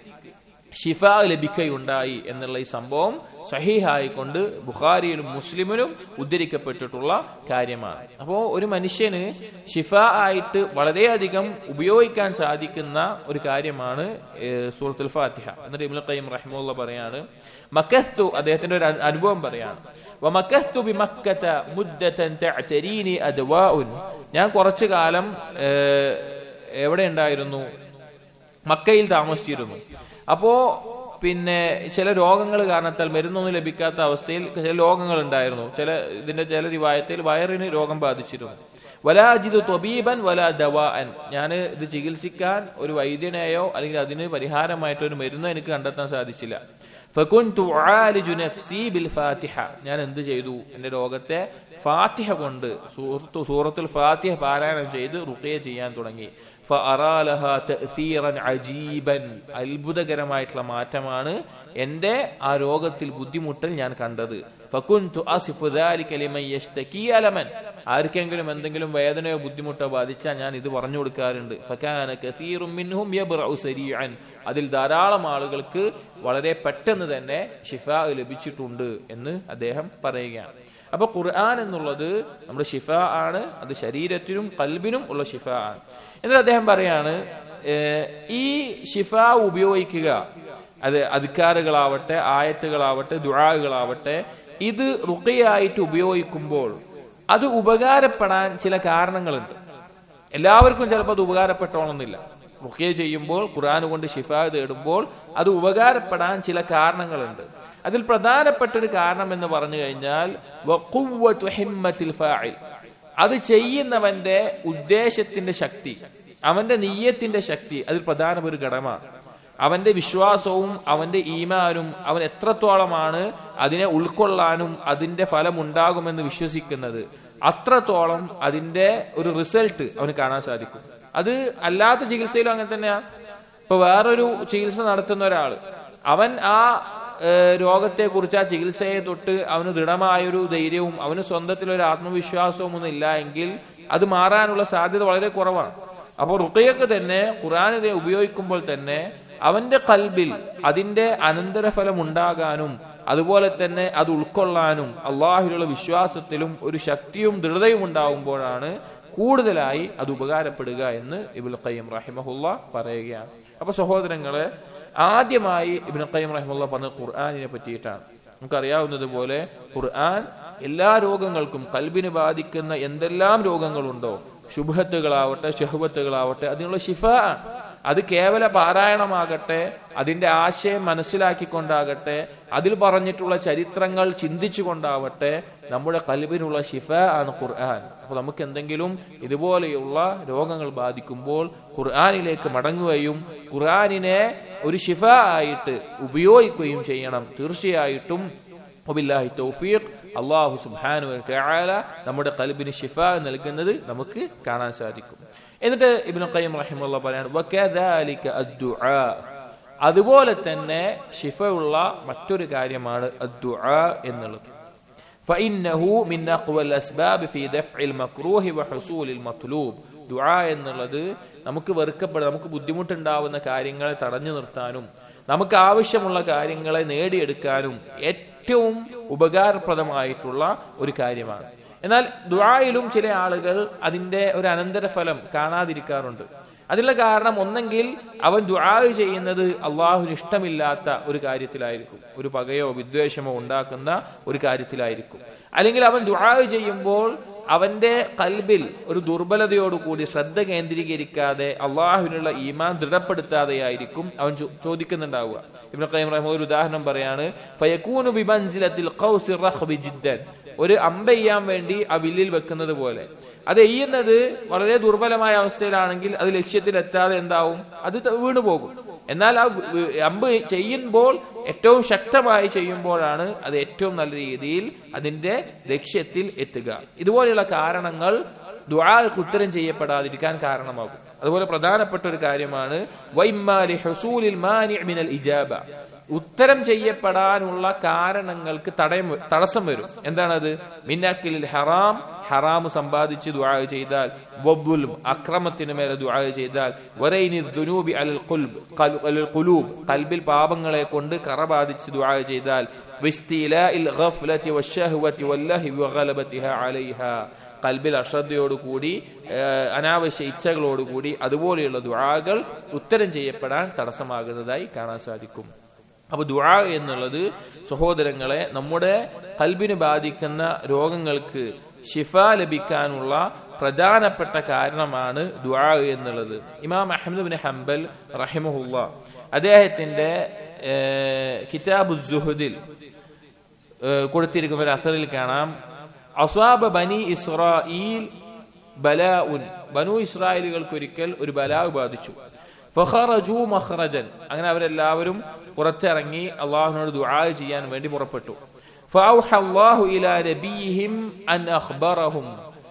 ഷിഫ ലഭിക്കുകയുണ്ടായി എന്നുള്ള ഈ സംഭവം സഹീഹായിക്കൊണ്ട് ബുഖാരിയിലും മുസ്ലിമിലും ഉദ്ധരിക്കപ്പെട്ടിട്ടുള്ള കാര്യമാണ് അപ്പോ ഒരു മനുഷ്യന് ഷിഫ ആയിട്ട് വളരെയധികം ഉപയോഗിക്കാൻ സാധിക്കുന്ന ഒരു കാര്യമാണ് സൂറത്തുൽ ഫാത്തിഹ എന്നിട്ട് ഇബ്നുൽ ഖയ്യിം റഹിമുള്ള പറയാണ് മക്കസ്തു അദ്ദേഹത്തിന്റെ ഒരു അനുഭവം പറയാണ് വമക്കസ്തു ബിമക്കത മുദ്ദതൻ തഅതരീനി അദ്വാഉൻ ഞാൻ കുറച്ചു കാലം എവിടെ ഉണ്ടായിരുന്നു മക്കയിൽ താമസിച്ചിരുന്നു അപ്പോ പിന്നെ ചില രോഗങ്ങൾ കാരണത്താൽ മരുന്നൊന്നും ലഭിക്കാത്ത അവസ്ഥയിൽ ചില രോഗങ്ങൾ ഉണ്ടായിരുന്നു ചില ഇതിന്റെ ചില റിവായത്തിൽ വയറിന് രോഗം ബാധിച്ചിരുന്നു വലാജിദ് തൊബീബൻ വല ദവാൻ ഞാൻ ഇത് ചികിത്സിക്കാൻ ഒരു വൈദ്യനെയോ അല്ലെങ്കിൽ അതിന് പരിഹാരമായിട്ട് ഒരു മരുന്ന് എനിക്ക് കണ്ടെത്താൻ സാധിച്ചില്ല ഞാൻ എന്ത് ചെയ്തു എന്റെ രോഗത്തെ ഫാത്തിഹ കൊണ്ട് സൂറത്തുൽ ഫാത്തിഹ പാരായണം ചെയ്ത് റുഖിയ ചെയ്യാൻ തുടങ്ങി അജീബൻ അത്ഭുതകരമായിട്ടുള്ള മാറ്റമാണ് എന്റെ ആ രോഗത്തിൽ ബുദ്ധിമുട്ടൽ ഞാൻ കണ്ടത് ആർക്കെങ്കിലും എന്തെങ്കിലും വേദനയോ ബുദ്ധിമുട്ടോ ബാധിച്ചാൽ ഞാൻ ഇത് പറഞ്ഞു കൊടുക്കാറുണ്ട് അതിൽ ധാരാളം ആളുകൾക്ക് വളരെ പെട്ടെന്ന് തന്നെ ഷിഫ ലഭിച്ചിട്ടുണ്ട് എന്ന് അദ്ദേഹം പറയുകയാണ് അപ്പൊ ഖുർആൻ എന്നുള്ളത് നമ്മുടെ ഷിഫ ആണ് അത് ശരീരത്തിനും കൽബിനും ഉള്ള ഷിഫ ആണ് എന്നിട്ട് അദ്ദേഹം പറയാണ് ഈ ഷിഫ ഉപയോഗിക്കുക അത് അധികാറുകളാവട്ടെ ആയത്തുകളാവട്ടെ ദുഴാകളാവട്ടെ ഇത് റുക്കയായിട്ട് ഉപയോഗിക്കുമ്പോൾ അത് ഉപകാരപ്പെടാൻ ചില കാരണങ്ങളുണ്ട് എല്ലാവർക്കും ചിലപ്പോൾ അത് ഉപകാരപ്പെട്ടോണമെന്നില്ല റുഖിയ ചെയ്യുമ്പോൾ ഖുർആൻ കൊണ്ട് ഷിഫ തേടുമ്പോൾ അത് ഉപകാരപ്പെടാൻ ചില കാരണങ്ങളുണ്ട് അതിൽ പ്രധാനപ്പെട്ട ഒരു കാരണം എന്ന് പറഞ്ഞു കഴിഞ്ഞാൽ അത് ചെയ്യുന്നവന്റെ ഉദ്ദേശത്തിന്റെ ശക്തി അവന്റെ നീയത്തിന്റെ ശക്തി അതിൽ പ്രധാന ഒരു ഘടകമാണ് അവന്റെ വിശ്വാസവും അവന്റെ ഈമാനും അവൻ എത്രത്തോളമാണ് അതിനെ ഉൾക്കൊള്ളാനും അതിന്റെ ഫലം ഉണ്ടാകുമെന്ന് വിശ്വസിക്കുന്നത് അത്രത്തോളം അതിന്റെ ഒരു റിസൾട്ട് അവന് കാണാൻ സാധിക്കും അത് അല്ലാത്ത ചികിത്സയിലും അങ്ങനെ തന്നെയാണ് ഇപ്പൊ വേറൊരു ചികിത്സ നടത്തുന്ന ഒരാൾ അവൻ ആ രോഗത്തെ കുറിച്ച് ആ ചികിത്സയെ തൊട്ട് അവന് ദൃഢമായൊരു ധൈര്യവും അവന് സ്വന്തത്തിൽ ഒരു ആത്മവിശ്വാസവും ഒന്നും ഇല്ല എങ്കിൽ അത് മാറാനുള്ള സാധ്യത വളരെ കുറവാണ് അപ്പോൾ റുക്കയൊക്കെ തന്നെ ഖുറാനിനെ ഉപയോഗിക്കുമ്പോൾ തന്നെ അവന്റെ കൽബിൽ അതിന്റെ അനന്തരഫലം ഉണ്ടാകാനും അതുപോലെ തന്നെ അത് ഉൾക്കൊള്ളാനും അള്ളാഹുലുള്ള വിശ്വാസത്തിലും ഒരു ശക്തിയും ദൃഢതയും ഉണ്ടാവുമ്പോഴാണ് കൂടുതലായി അത് ഉപകാരപ്പെടുക എന്ന് ഇബുൽ ഖയ്യം റഹിമഹുല്ല പറയുകയാണ് അപ്പൊ സഹോദരങ്ങളെ ആദ്യമായി ഇബിൻ ഖയ്യം റഹിമുള്ള പറഞ്ഞ ഖുർആാനിനെ പറ്റിയിട്ടാണ് നമുക്കറിയാവുന്നത് പോലെ ഖുർആൻ എല്ലാ രോഗങ്ങൾക്കും കൽബിന് ബാധിക്കുന്ന എന്തെല്ലാം രോഗങ്ങളുണ്ടോ ശുഭത്തുകളാവട്ടെ ഷഹബത്തുകളാവട്ടെ അതിനുള്ള ഷിഫ അത് കേവല പാരായണമാകട്ടെ അതിന്റെ ആശയം മനസ്സിലാക്കിക്കൊണ്ടാകട്ടെ അതിൽ പറഞ്ഞിട്ടുള്ള ചരിത്രങ്ങൾ ചിന്തിച്ചുകൊണ്ടാവട്ടെ നമ്മുടെ കൽബിനുള്ള ഷിഫ ആണ് ഖുർആൻ അപ്പൊ നമുക്ക് എന്തെങ്കിലും ഇതുപോലെയുള്ള രോഗങ്ങൾ ബാധിക്കുമ്പോൾ ഖുർആാനിലേക്ക് മടങ്ങുകയും ഖുർആാനിനെ ഒരു ഷിഫ ആയിട്ട് ഉപയോഗിക്കുകയും ചെയ്യണം തീർച്ചയായിട്ടും വബില്ലാഹി തൗഫീഖ് അള്ളാഹു സുബ്ഹാനഹു വതആല നമ്മുടെ കൽബിന് ഷിഫ നൽകുന്നത് നമുക്ക് കാണാൻ സാധിക്കും എന്നിട്ട് ഇബ്നു ഖയ്യിം റഹിമഹുള്ള പറയാണ് വകദാലിക അദ്ദുആ അതുപോലെ തന്നെ ഷിഫയുള്ള മറ്റൊരു കാര്യമാണ് അദ്ദുആ എന്നുള്ളത് فإنه من أقوى الأسباب في دفع المكروه وحصول المطلوب ദുആ എന്നുള്ളത് നമുക്ക് വെറുക്കപ്പെടുന്ന നമുക്ക് ബുദ്ധിമുട്ടുണ്ടാവുന്ന കാര്യങ്ങളെ തടഞ്ഞു നിർത്താനും നമുക്ക് ആവശ്യമുള്ള കാര്യങ്ങളെ നേടിയെടുക്കാനും ഏറ്റവും ഉപകാരപ്രദമായിട്ടുള്ള ഒരു കാര്യമാണ് എന്നാൽ ദുആയിലും ചില ആളുകൾ അതിന്റെ ഒരു അനന്തരഫലം കാണാതിരിക്കാറുണ്ട് അതിനുള്ള കാരണം ഒന്നെങ്കിൽ അവൻ ദുആ ചെയ്യുന്നത് അള്ളാഹുവിന് ഇഷ്ടമില്ലാത്ത ഒരു കാര്യത്തിലായിരിക്കും ഒരു പകയോ വിദ്വേഷമോ ഉണ്ടാക്കുന്ന ഒരു കാര്യത്തിലായിരിക്കും അല്ലെങ്കിൽ അവൻ ദുആ ചെയ്യുമ്പോൾ അവന്റെ കൽബിൽ ഒരു ദുർബലതയോടുകൂടി ശ്രദ്ധ കേന്ദ്രീകരിക്കാതെ അള്ളാഹുവിനുള്ള ഈമാൻ ദൃഢപ്പെടുത്താതെയായിരിക്കും അവൻ ചോ- ചോദിക്കുന്നുണ്ടാവുക ഇബ്നു ഖയ്യിം റഹ്മ ഒരു ഉദാഹരണം പറയാണ് ഫയകൂനു ബിമൻസിലത്തിൽ ഖൗസി റഖ്ബി ജിദ്ദൻ ഒരു അമ്പെയ്യാൻ വേണ്ടി ആ വില്ലിൽ വെക്കുന്നത് പോലെ അത് എയ്യുന്നത് വളരെ ദുർബലമായ അവസ്ഥയിലാണെങ്കിൽ അത് ലക്ഷ്യത്തിലെത്താതെ എന്താവും അത് ത- വീണുപോകും എന്നാൽ ആ വ്- വ്- അമ്പ് ചെയ്യുമ്പോൾ ഏറ്റവും ശക്തമായി ചെയ്യുമ്പോഴാണ് അത് ഏറ്റവും നല്ല രീതിയിൽ അതിന്റെ ലക്ഷ്യത്തിൽ എത്തുക ഇതുപോലെയുള്ള കാരണങ്ങൾ ദുആക്ക് ഉത്തരം ചെയ്യപ്പെടാതിരിക്കാൻ കാരണമാകും അതുപോലെ പ്രധാനപ്പെട്ട ഒരു കാര്യമാണ് വൈമാലി ഹസൂലിൽ മാനി മിനൽ ഇജാബ ഉത്തരം ചെയ്യപ്പെടാനുള്ള കാരണങ്ങൾക്ക് തടയം തടസ്സം വരും എന്താണത് മിന്നാക്കിലിൽ ഹറാം ഹറാം സമ്പാദിച്ച് ദുആ ചെയ്താൽ വബ്ബുലും അക്രമത്തിന് മേലെ ദുആ ചെയ്താൽ വറൈനി ദുനൂബി അൽ ഖുൽബ് ഖൽ- അൽ ഖുലൂബ് കൽബിൽ പാപങ്ങളെ കൊണ്ട് കറ ബാധിച്ച് ദുആ ചെയ്താൽ വിസ്തിലാഇൽ ഗഫ്ലതി വശഹ്വതി വല്ലഹി വഗലബതിഹ അലൈഹ കൽബിൽ അശ്രദ്ധയോടുകൂടി ഏഹ്, അനാവശ്യ ഇച്ഛകളോടുകൂടി അതുപോലെയുള്ള ദുആകൾ ഉത്തരം ചെയ്യപ്പെടാൻ തടസ്സമാകുന്നതായി കാണാൻ സാധിക്കും അപ്പൊ ദുആ എന്നുള്ളത് സഹോദരങ്ങളെ നമ്മുടെ കൽബിന് ബാധിക്കുന്ന രോഗങ്ങൾക്ക് ഷിഫ ലഭിക്കാനുള്ള പ്രധാനപ്പെട്ട കാരണമാണ് ദുആ എന്നുള്ളത് ഇമാം അഹമ്മദ് ബിൻ ഹംബൽ റഹിമഹുല്ല അദ്ദേഹത്തിന്റെ ഏഹ്, കിതാബു സുഹുദിൽ ഏഹ്, കൊടുത്തിരിക്കുന്ന ഒരു അസറിൽ കാണാം അസ്വാബ ബനി ഇസ്രായീൽ ബലാഉൻ ബനു ഇസ്രായേലുകൾക്ക് ഒരിക്കൽ ഒരു ബലാവ് ബാധിച്ചു ഫഖറജു മഖ്റജൻ അങ്ങനെ അവരെല്ലാവരും പുറത്തിറങ്ങി അള്ളാഹുവിനോട് ദുആ ചെയ്യാൻ വേണ്ടി പുറപ്പെട്ടു فأوحى الله إلى نبيهم أن أخبرهم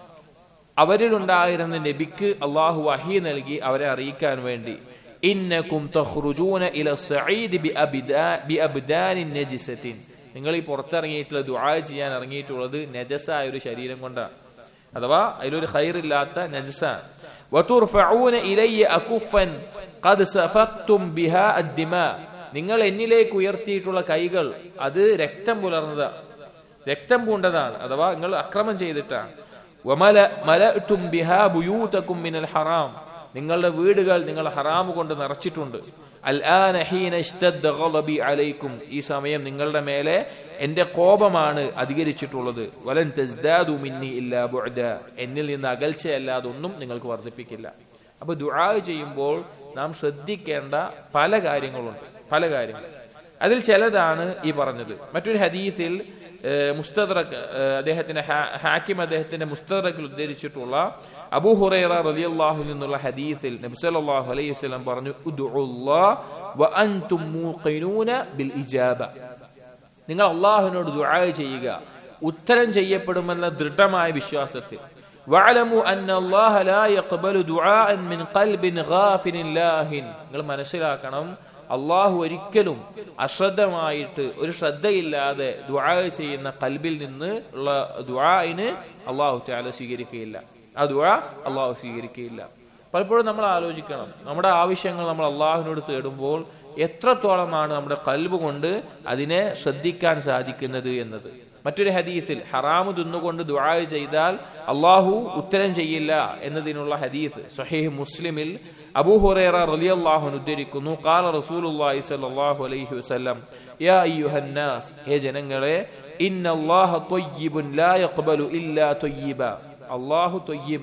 അവരിലുണ്ടായിരുന്ന നബിക്ക് അള്ളാഹു വഹി നൽകി അവരെ അറിയിക്കാൻ വേണ്ടി ഇന്നക്കും തഖ്റുജൂന ഇല സഈദ് ബിഅബ്ദാ- ബിഅബ്ദാനിൻ നജിസത്തിൻ നിങ്ങൾ ഈ പുറത്തിറങ്ങിയിട്ടുള്ള ദുആ ചെയ്യാൻ ഇറങ്ങിയിട്ടുള്ളത് നജസായ ഒരു ശരീരം കൊണ്ടാണ് അഥവാ അതിലൊരു ഖൈറില്ലാത്ത നജസാണ് വതുർഫഊന ഇലയ്യ അകുഫൻ ഖദ് സഫഖ്തും ബിഹാ അദ്ദിമാ നിങ്ങൾ എന്നിലേക്ക് ഉയർത്തിയിട്ടുള്ള കൈകൾ അത് രക്തം പുലർന്നതാണ് രക്തം പൂണ്ടതാണ് അഥവാ നിങ്ങൾ അക്രമം ചെയ്തിട്ടാണ് വമല മലഅ്തും ബിഹാ ബുയൂതകും മിനൽ ഹറാം നിങ്ങളുടെ വീടുകൾ നിങ്ങൾ ഹറാം കൊണ്ട് നിറച്ചിട്ടുണ്ട് അൽആന ഹീന ഇഷ്തദ്ദ ഗളബി അലൈക്കും ഈ സമയം നിങ്ങളുടെ മേലെ എന്റെ കോപമാണ് അധികരിച്ചിട്ടുള്ളത് വലൻ തസ്ദാദു മിന്നി ഇല്ലാ ബുഅദ എന്നിൽ നിന്ന് അകൽച്ചയല്ലാതെ ഒന്നും നിങ്ങൾക്ക് വർദ്ധിപ്പിക്കില്ല അപ്പൊ ദുആ ചെയ്യുമ്പോൾ നാം ശ്രദ്ധിക്കേണ്ട പല കാര്യങ്ങളുണ്ട് പല കാര്യങ്ങൾ അതിൽ ചിലതാണ് ഈ പറഞ്ഞത് മറ്റൊരു ഹദീസിൽ ഏഹ്, മുസ്തദ്രക് ഏഹ്, അദ്ദേഹത്തിന്റെ ഹാ- ഹാക്കിം അദ്ദേഹത്തിന്റെ മുസ്തദ്രക്കിൽ ഉദ്ധരിച്ചിട്ടുള്ള അബൂ ഹുറൈറ റളിയല്ലാഹു നിന്നുള്ള ഹദീസിൽ നബി സല്ലല്ലാഹു അലൈഹി വസല്ലം പറഞ്ഞു ഉദ്ഉല്ലാഹ് വ അൻതും മൂഖിനൂന ബിൽ ഇജാബ നിങ്ങൾ അള്ളാഹുവിനോട് ദുആ ചെയ്യുക ഉത്തരം ചെയ്യപ്പെടുമെന്ന ദൃഢമായ വിശ്വാസത്തിൽ വഅലമു അന്ന അല്ലാഹ ലാ യഖ്ബലു ദുആഅൻ മിൻ ഖൽബിൻ ഗാഫിലിൻ ലാഹിൻ നിങ്ങൾ മനസ്സിലാക്കണം അള്ളാഹു ഒരിക്കലും അശ്രദ്ധമായിട്ട് ഒരു ശ്രദ്ധയില്ലാതെ ദുആ ചെയ്യുന്ന കൽബിൽ നിന്ന് ഉള്ള ദുആഇന് അള്ളാഹു തആല സ്വീകരിക്കുകയില്ല ആ ദുആ അള്ളാഹു സ്വീകരിക്കുകയില്ല പലപ്പോഴും നമ്മൾ ആലോചിക്കണം നമ്മുടെ ആവശ്യങ്ങൾ നമ്മൾ അള്ളാഹുവിനോട് തേടുമ്പോൾ എത്രത്തോളമാണ് നമ്മുടെ കൽബ് കൊണ്ട് അതിനെ ശ്രദ്ധിക്കാൻ സാധിക്കുന്നത് എന്നത് മറ്റൊരു ഹദീസിൽ ഹറാമ് തിന്നുകൊണ്ട് ദുആ ചെയ്താൽ അള്ളാഹു ഉത്തരം ചെയ്യില്ല എന്നതിനുള്ള ഹദീസ് സഹീഹ് മുസ്ലിമിൽ അബൂ ഹുറൈറ റളിയല്ലാഹു അൻഹു ഉദ്ധരിക്കുന്നു ഖാല റസൂലുള്ളാഹി സ്വല്ലല്ലാഹു അലൈഹി വസല്ലം യാ അയ്യുഹന്നാസ് ഹേ ജനങ്ങളെ ഇന്നല്ലാഹ ത്വയ്യിബുൻ ലാ യഖ്ബലു ഇല്ലാ ത്വയ്യിബ അള്ളാഹു ത്വയ്യിബ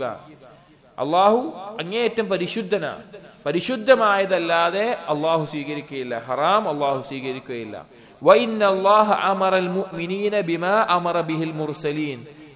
അള്ളാഹു അങ്ങേയറ്റം പരിശുദ്ധനാണ് പരിശുദ്ധമായതല്ലാതെ അള്ളാഹു സ്വീകരിക്കുകയില്ല ഹറാം അള്ളാഹു സ്വീകരിക്കുകയില്ല വഇന്ന അല്ലാഹ അമറൽ മുഅ്മിനീന ബിമാ അമറ ബിഹിൽ മുർസലീൻ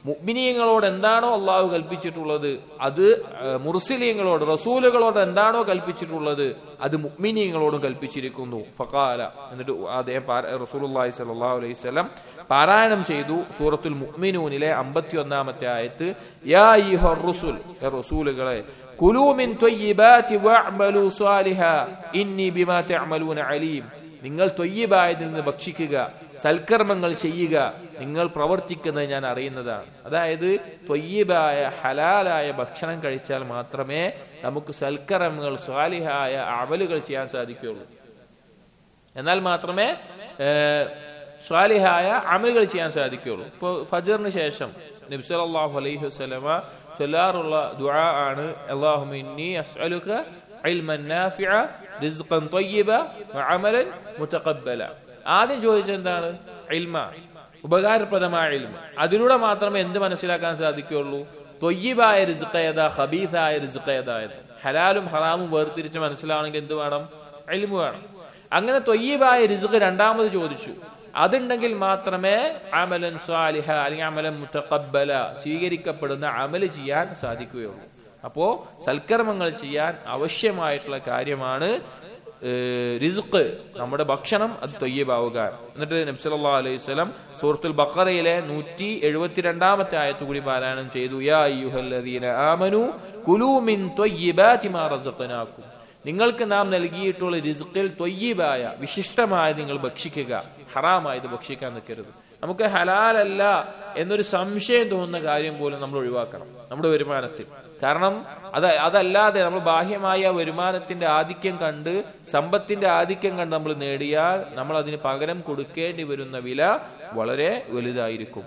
മുഗ്മിനീയങ്ങളോട് എന്താണോ അള്ളാഹു കൽപ്പിച്ചിട്ടുള്ളത് അത് മുർസിലീങ്ങളോട് റസൂലുകളോട് എന്താണോ കൽപ്പിച്ചിട്ടുള്ളത് അത് മുഗ്മിനീയങ്ങളോടും കൽപ്പിച്ചിരിക്കുന്നു ഫഖാല എന്നിട്ട് അദ്ദേഹം റസൂലുള്ളാഹി സ്വല്ലല്ലാഹു അലൈഹി വസല്ലം പാരായണം ചെയ്തു സൂറത്തുൽ മുഅ്മിനൂനിലെ അമ്പത്തി ഒന്നാമത്തെ ആയത്ത് യാ അയ്യുഹർ റുസുൽ റസൂലുകളെ കുലൂ മിൻ ത്വയ്യിബാതി വഅമലു സ്വാലിഹ ഇന്നി ബിമാ തഅമലൂന അലീം നിങ്ങൾ തൊയ്യബായതിൽ നിന്ന് ഭക്ഷിക്കുക സൽക്കർമ്മങ്ങൾ ചെയ്യുക നിങ്ങൾ പ്രവർത്തിക്കുന്നത് ഞാൻ അറിയുന്നതാണ് അതായത് തൊയ്യബായ ഹലാലായ ഭക്ഷണം കഴിച്ചാൽ മാത്രമേ നമുക്ക് സൽക്കർമ്മങ്ങൾ സ്വാലിഹായ അമലുകൾ ചെയ്യാൻ സാധിക്കുകയുള്ളൂ എന്നാൽ മാത്രമേ സ്വാലിഹായ അമലുകൾ ചെയ്യാൻ സാധിക്കുകയുള്ളൂ ഇപ്പോൾ ഫജറിന് ശേഷം നബ്സലാഹു അലൈഹി വസ്ലമ ചൊല്ലാറുള്ള ദുആ ആണ് അള്ളാഹു ഇന്നി അസ്അലുക علما نافعا رزقا طيبا وعملا متقبلا ആദ്യം ചോദിച്ചത് എന്താണ് ഇൽമ ഉപകാരപ്രദമായ ഇൽമ അതിലൂടെ മാത്രമേ എന്ത് മനസ്സിലാക്കാൻ സാധിക്കുകയുള്ളൂ തൊയ്യബായ റിസ്ഖ ഏതാ ഹബീസായ റിസ്ഖ ഏതാ എന്ന് ഹലാലും ഹറാമും വേർതിരിച്ച് മനസ്സിലാണെങ്കിൽ എന്ത് വേണം ഇൽമു വേണം അങ്ങനെ തൊയ്യബായ റിസ്ഖ് രണ്ടാമത് ചോദിച്ചു അതുണ്ടെങ്കിൽ മാത്രമേ അമലൻ സ്വാലിഹ അല്ലെങ്കിൽ അമലൻ മുത്തഖബ്ബല സ്വീകരിക്കപ്പെടുന്ന അമല് ചെയ്യാൻ സാധിക്കുകയുള്ളൂ അപ്പോ സൽക്കർമ്മങ്ങൾ ചെയ്യാൻ ആവശ്യമായിട്ടുള്ള കാര്യമാണ് റിസുക്ക് നമ്മുടെ ഭക്ഷണം അത് തൊയ്യബാവുക എന്നിട്ട് നബ്സല്ലാ അലൈഹി സ്വലം സൂറത്തുൽ ബക്കറയിലെ നൂറ്റി എഴുപത്തിരണ്ടാമത്തെ ആയത്തു കൂടി പാരായണം ചെയ്തു യാ അയ്യുഹല്ലദീന ആമനു കുലൂ മിൻ ത്വയ്യിബാതി മാ റസഖനാക്കും നിങ്ങൾക്ക് നാം നൽകിയിട്ടുള്ള റിസുക്കിൽ തൊയ്യബായ വിശിഷ്ടമായ നിങ്ങൾ ഭക്ഷിക്കുക ഹറാമായത് ഭക്ഷിക്കാൻ നിൽക്കരുത് നമുക്ക് ഹലാലല്ല എന്നൊരു സംശയം തോന്നുന്ന കാര്യം പോലും നമ്മൾ ഒഴിവാക്കണം നമ്മുടെ വരുമാനത്തിൽ കാരണം അത് അതല്ലാതെ നമ്മൾ ബാഹ്യമായ വരുമാനത്തിന്റെ ആധിക്യം കണ്ട് സമ്പത്തിന്റെ ആധിക്യം കണ്ട് നമ്മൾ നേടിയാൽ നമ്മൾ അതിന് പകരം കൊടുക്കേണ്ടി വരുന്ന വില വളരെ വലുതായിരിക്കും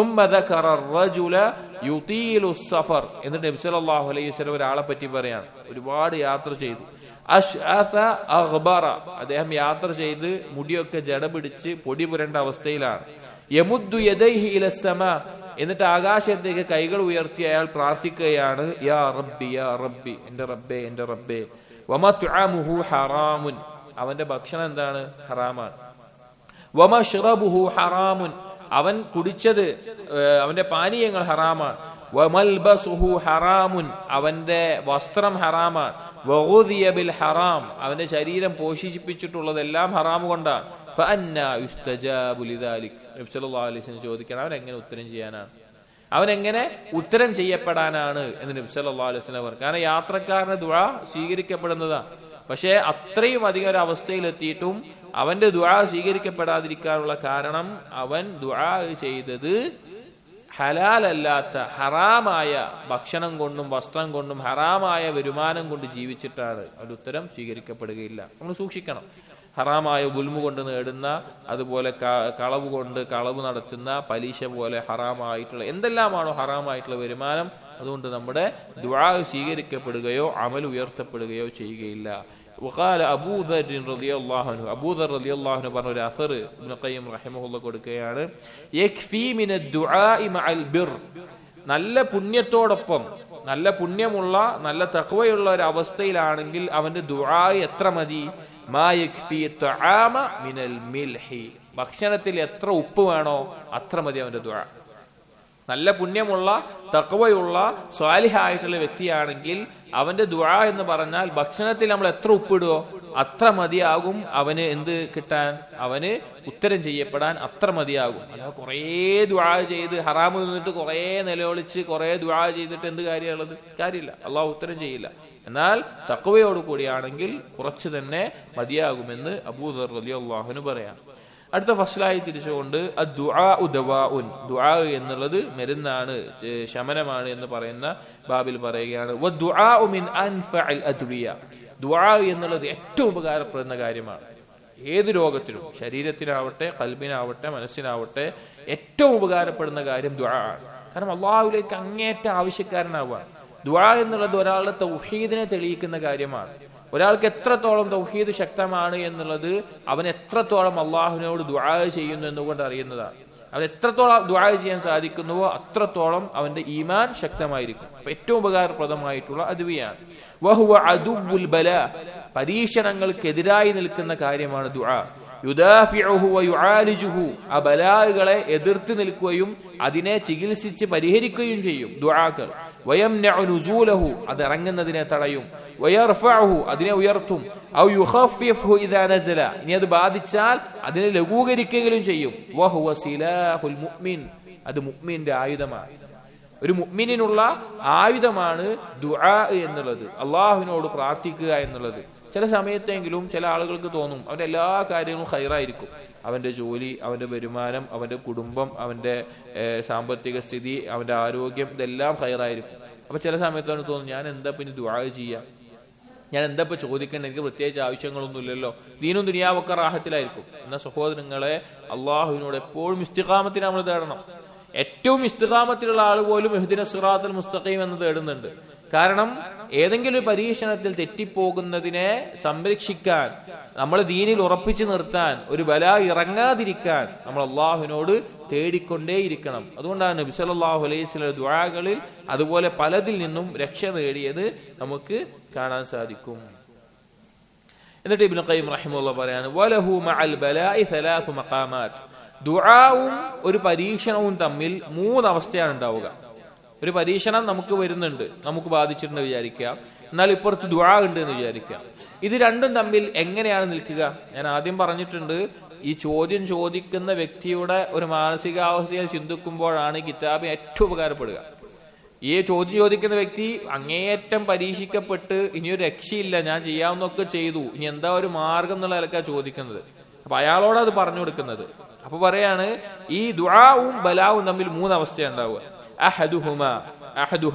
സഫർ എന്നിട്ട് നബ്സലാഹു അലൈഹി സ്വലം ഒരാളെ പറ്റി പറയാണ് ഒരുപാട് യാത്ര ചെയ്തു അദ്ദേഹം യാത്ര ചെയ്ത് മുടിയൊക്കെ ജട പിടിച്ച് പൊടി പുരണ്ട അവസ്ഥയിലാണ് യമുദ്ദു യദൈഹി ഇലസമ എന്നിട്ട് ആകാശത്തേക്ക് കൈകൾ ഉയർത്തി അയാൾ പ്രാർത്ഥിക്കുകയാണ് യാ റബ്ബി യാ റബ്ബി എന്റെ റബ്ബേ എന്റെ റബ്ബേ വമത്അമുഹു ഹറാമുൻ അവന്റെ ഭക്ഷണം എന്താണ് ഹറാമാണ് വമഷ്റബുഹു ഹറാമുൻ അവൻ കുടിച്ചത് അവന്റെ പാനീയങ്ങൾ ഹറാമാണ് വമൽബസുഹു ഹറാമുൻ അവന്റെ വസ്ത്രം ഹറാമാണ് വഗുദിയ ബിൽ ഹറാം അവന്റെ ശരീരം പോഷിപ്പിച്ചിട്ടുള്ളതെല്ലാം ഹറാം കൊണ്ടാണ് ചോദിക്കണം അവൻ എങ്ങനെ ഉത്തരം ചെയ്യാനാണ് അവൻ എങ്ങനെ ഉത്തരം ചെയ്യപ്പെടാനാണ് എന്ന് നബ്സല്ലാ അലൈഹി പറഞ്ഞു കാരണം യാത്രക്കാരന്റെ ദുഴ സ്വീകരിക്കപ്പെടുന്നതാണ് പക്ഷേ അത്രയും അധികം ഒരു അവസ്ഥയിലെത്തിയിട്ടും അവന്റെ ദുആ സ്വീകരിക്കപ്പെടാതിരിക്കാനുള്ള കാരണം അവൻ ദുആ ചെയ്തത് ഹലാലല്ലാത്ത ഹറാമായ ഭക്ഷണം കൊണ്ടും വസ്ത്രം കൊണ്ടും ഹറാമായ വരുമാനം കൊണ്ട് ജീവിച്ചിട്ടാണ് അവന്റെ ഉത്തരം സ്വീകരിക്കപ്പെടുകയില്ല നമ്മൾ സൂക്ഷിക്കണം ഹറാമായ ഉൽമു കൊണ്ട് നേടുന്ന അതുപോലെ കളവ് കൊണ്ട് കളവ് നടത്തുന്ന പലിശ പോലെ ഹറാമായിട്ടുള്ള എന്തെല്ലാമാണോ ഹറാമായിട്ടുള്ള വരുമാനം അതുകൊണ്ട് നമ്മുടെ ദുആ സ്വീകരിക്കപ്പെടുകയോ അമൽ ഉയർത്തപ്പെടുകയോ ചെയ്യുകയില്ല وقال അബൂ ذر رضي الله عنه അബൂ ذر رضي الله عنه പറഞ്ഞ ഒരു അസർ ഇബ്നു ഖയ്യിം റഹിമഹുള്ള കൊടുക്കുകയാണ് യക്ഫി മിന ദുആഇ മഅൽ ബിർ നല്ല പുണ്യത്തോടൊപ്പം നല്ല പുണ്യമുള്ള നല്ല തഖ്വയുള്ള ഒരു അവസ്ഥയിലാണെങ്കിൽ അവന്റെ ദുആ എത്ര മതി മാ യക്ഫി തആമ മിനൽ മിൽഹി ഭക്ഷണത്തിൽ എത്ര ഉപ്പ് വേണോ അത്ര മതി അവന്റെ ദുആ നല്ല പുണ്യമുള്ള തക്കവയുള്ള സ്വാലിഹായിട്ടുള്ള വ്യക്തിയാണെങ്കിൽ അവന്റെ ദുആ എന്ന് പറഞ്ഞാൽ ഭക്ഷണത്തിൽ നമ്മൾ എത്ര ഉപ്പിടുവോ അത്ര മതിയാകും അവന് എന്ത് കിട്ടാൻ അവന് ഉത്തരം ചെയ്യപ്പെടാൻ അത്ര മതിയാകും അല്ലാതെ കുറേ ദുആ ചെയ്ത് ഹറാമ് നിന്നിട്ട് കുറേ നിലവിളിച്ച് കുറേ ദുആ ചെയ്തിട്ട് എന്ത് കാര്യമുള്ളത് കാര്യമില്ല അള്ളാഹു ഉത്തരം ചെയ്യില്ല എന്നാൽ തക്കവയോട് കൂടിയാണെങ്കിൽ കുറച്ച് തന്നെ മതിയാകുമെന്ന് അബൂദർ അലി അള്ളാഹുന് പറയാം അടുത്ത ഫസ്ലായി തിരിച്ചുകൊണ്ട് ദുആ എന്നുള്ളത് മരുന്നാണ് ശമനമാണ് എന്ന് പറയുന്ന ബാബിൽ പറയുകയാണ് ദുആ എന്നുള്ളത് ഏറ്റവും ഉപകാരപ്പെടുന്ന കാര്യമാണ് ഏത് രോഗത്തിനും ശരീരത്തിനാവട്ടെ കൽബിനാവട്ടെ മനസ്സിനാവട്ടെ ഏറ്റവും ഉപകാരപ്പെടുന്ന കാര്യം ദുആ ആണ് കാരണം അള്ളാഹുലേക്ക് അങ്ങേറ്റ ആവശ്യക്കാരനാവുക ദുആ എന്നുള്ളത് ഒരാളുടെ തൗഹീദിനെ തെളിയിക്കുന്ന കാര്യമാണ് ഒരാൾക്ക് എത്രത്തോളം തൗഹീദ് ശക്തമാണ് എന്നുള്ളത് അവൻ എത്രത്തോളം അള്ളാഹുവിനോട് ദുആ ചെയ്യുന്നു എന്നുകൊണ്ട് അറിയുന്നതാണ് അവൻ എത്രത്തോളം ദുആ ചെയ്യാൻ സാധിക്കുന്നുവോ അത്രത്തോളം അവന്റെ ഈമാൻ ശക്തമായിരിക്കും അപ്പൊ ഏറ്റവും ഉപകാരപ്രദമായിട്ടുള്ള അതുവിയാണ് വഹുവ അതുബുൽ ബല പരീക്ഷണങ്ങൾക്കെതിരായി നിൽക്കുന്ന കാര്യമാണ് ദുആ യുദാഫിഉഹു വയുആലിജുഹു ആ ബലാഹുകളെ എതിർത്ത് നിൽക്കുകയും അതിനെ ചികിത്സിച്ച് പരിഹരിക്കുകയും ചെയ്യും ദുആകൾ വയംനഉ നുസൂലഹു അത് ഇറങ്ങുന്നതിനെ തടയും വയർഫഉഹു അതിനെ ഉയർത്തും ഔ യുഖഫിഫുഹു ഇദാ നസല ഇനി അത് ബാധിച്ചാൽ അതിനെ ലഘൂകരിക്കുകയും ചെയ്യും വഹുവ സിലാഹുൽ മുഅ്മിൻ അത് മുഅ്മിന്റെ ആയുധമാണ് ഒരു മുഅ്മിനിനുള്ള ആയുധമാണ് ദുആ എന്നുള്ളത് അള്ളാഹുവിനോട് പ്രാർത്ഥിക്കുക എന്നുള്ളത് ചില സമയത്തെങ്കിലും ചില ആളുകൾക്ക് തോന്നും അവന്റെ എല്ലാ കാര്യങ്ങളും ഹൈറായിരിക്കും അവന്റെ ജോലി അവന്റെ വരുമാനം അവന്റെ കുടുംബം അവന്റെ ഏഹ്, സാമ്പത്തിക സ്ഥിതി അവന്റെ ആരോഗ്യം ഇതെല്ലാം ഹൈറായിരിക്കും അപ്പൊ ചില സമയത്താണ് തോന്നും ഞാൻ എന്താ പിന്നെ ദുആ ചെയ്യാം ഞാൻ എന്താ ഇപ്പൊ ചോദിക്കേണ്ടത് എനിക്ക് പ്രത്യേകിച്ച് ആവശ്യങ്ങളൊന്നുമില്ലല്ലോ ദീനും ദുനിയാവൊക്കെ റാഹത്തിലായിരിക്കും എന്ന സഹോദരങ്ങളെ അള്ളാഹുവിനോട് എപ്പോഴും ഇസ്തിഖാമത്തിന് നമ്മൾ തേടണം ഏറ്റവും ഇസ്തിഖാമത്തിലുള്ള ആൾ പോലും ഇഹ്ദിന സിറാത്തുൽ മുസ്തഖീം എന്ന് തേടുന്നുണ്ട് കാരണം ഏതെങ്കിലും ഒരു പരീക്ഷണത്തിൽ തെറ്റിപ്പോകുന്നതിനെ സംരക്ഷിക്കാൻ നമ്മൾ ദീനിൽ ഉറപ്പിച്ചു നിർത്താൻ ഒരു ബല ഇറങ്ങാതിരിക്കാൻ നമ്മൾ അള്ളാഹുവിനോട് തേടിക്കൊണ്ടേയിരിക്കണം അതുകൊണ്ടാണ് നബി സല്ലല്ലാഹു അലൈഹി വസല്ലം ദുആകളിൽ അതുപോലെ പലതിൽ നിന്നും രക്ഷ നേടിയത് നമുക്ക് കാണാൻ സാധിക്കും എന്നിട്ട് ഇബ്നു ഖയ്യിം റഹിമഹുള്ള പറയാണ് വലഹു മഅൽ ബലാഇ സലാസു മഖാമാത്ത് ദുആവും ഒരു പരീക്ഷണവും തമ്മിൽ മൂന്ന് അവസ്ഥയാണ് ഉണ്ടാവുക ഒരു പരീക്ഷണം നമുക്ക് വരുന്നുണ്ട് നമുക്ക് ബാധിച്ചിട്ടുണ്ട് വിചാരിക്കാം എന്നാൽ ഇപ്പുറത്ത് ദുആ ഉണ്ട് എന്ന് വിചാരിക്കാം ഇത് രണ്ടും തമ്മിൽ എങ്ങനെയാണ് നിൽക്കുക ഞാൻ ആദ്യം പറഞ്ഞിട്ടുണ്ട് ഈ ചോദ്യം ചോദിക്കുന്ന വ്യക്തിയുടെ ഒരു മാനസികാവസ്ഥയിൽ ചിന്തിക്കുമ്പോഴാണ് ഈ കിതാബ് ഏറ്റവും ഉപകാരപ്പെടുക ഈ ചോദ്യം ചോദിക്കുന്ന വ്യക്തി അങ്ങേയറ്റം പരീക്ഷിക്കപ്പെട്ട് ഇനിയൊരു രക്ഷയില്ല ഞാൻ ചെയ്യാവുന്നൊക്കെ ചെയ്തു ഇനി എന്താ ഒരു മാർഗം എന്നുള്ള നിലക്കാ ചോദിക്കുന്നത് അപ്പൊ അയാളോട് അത് പറഞ്ഞു കൊടുക്കുന്നത് അപ്പൊ പറയാണ് ഈ ദുആവും ബലാവും തമ്മിൽ മൂന്ന് അവസ്ഥയുണ്ടാവുക അഹദുഹുമ അഹദുഹ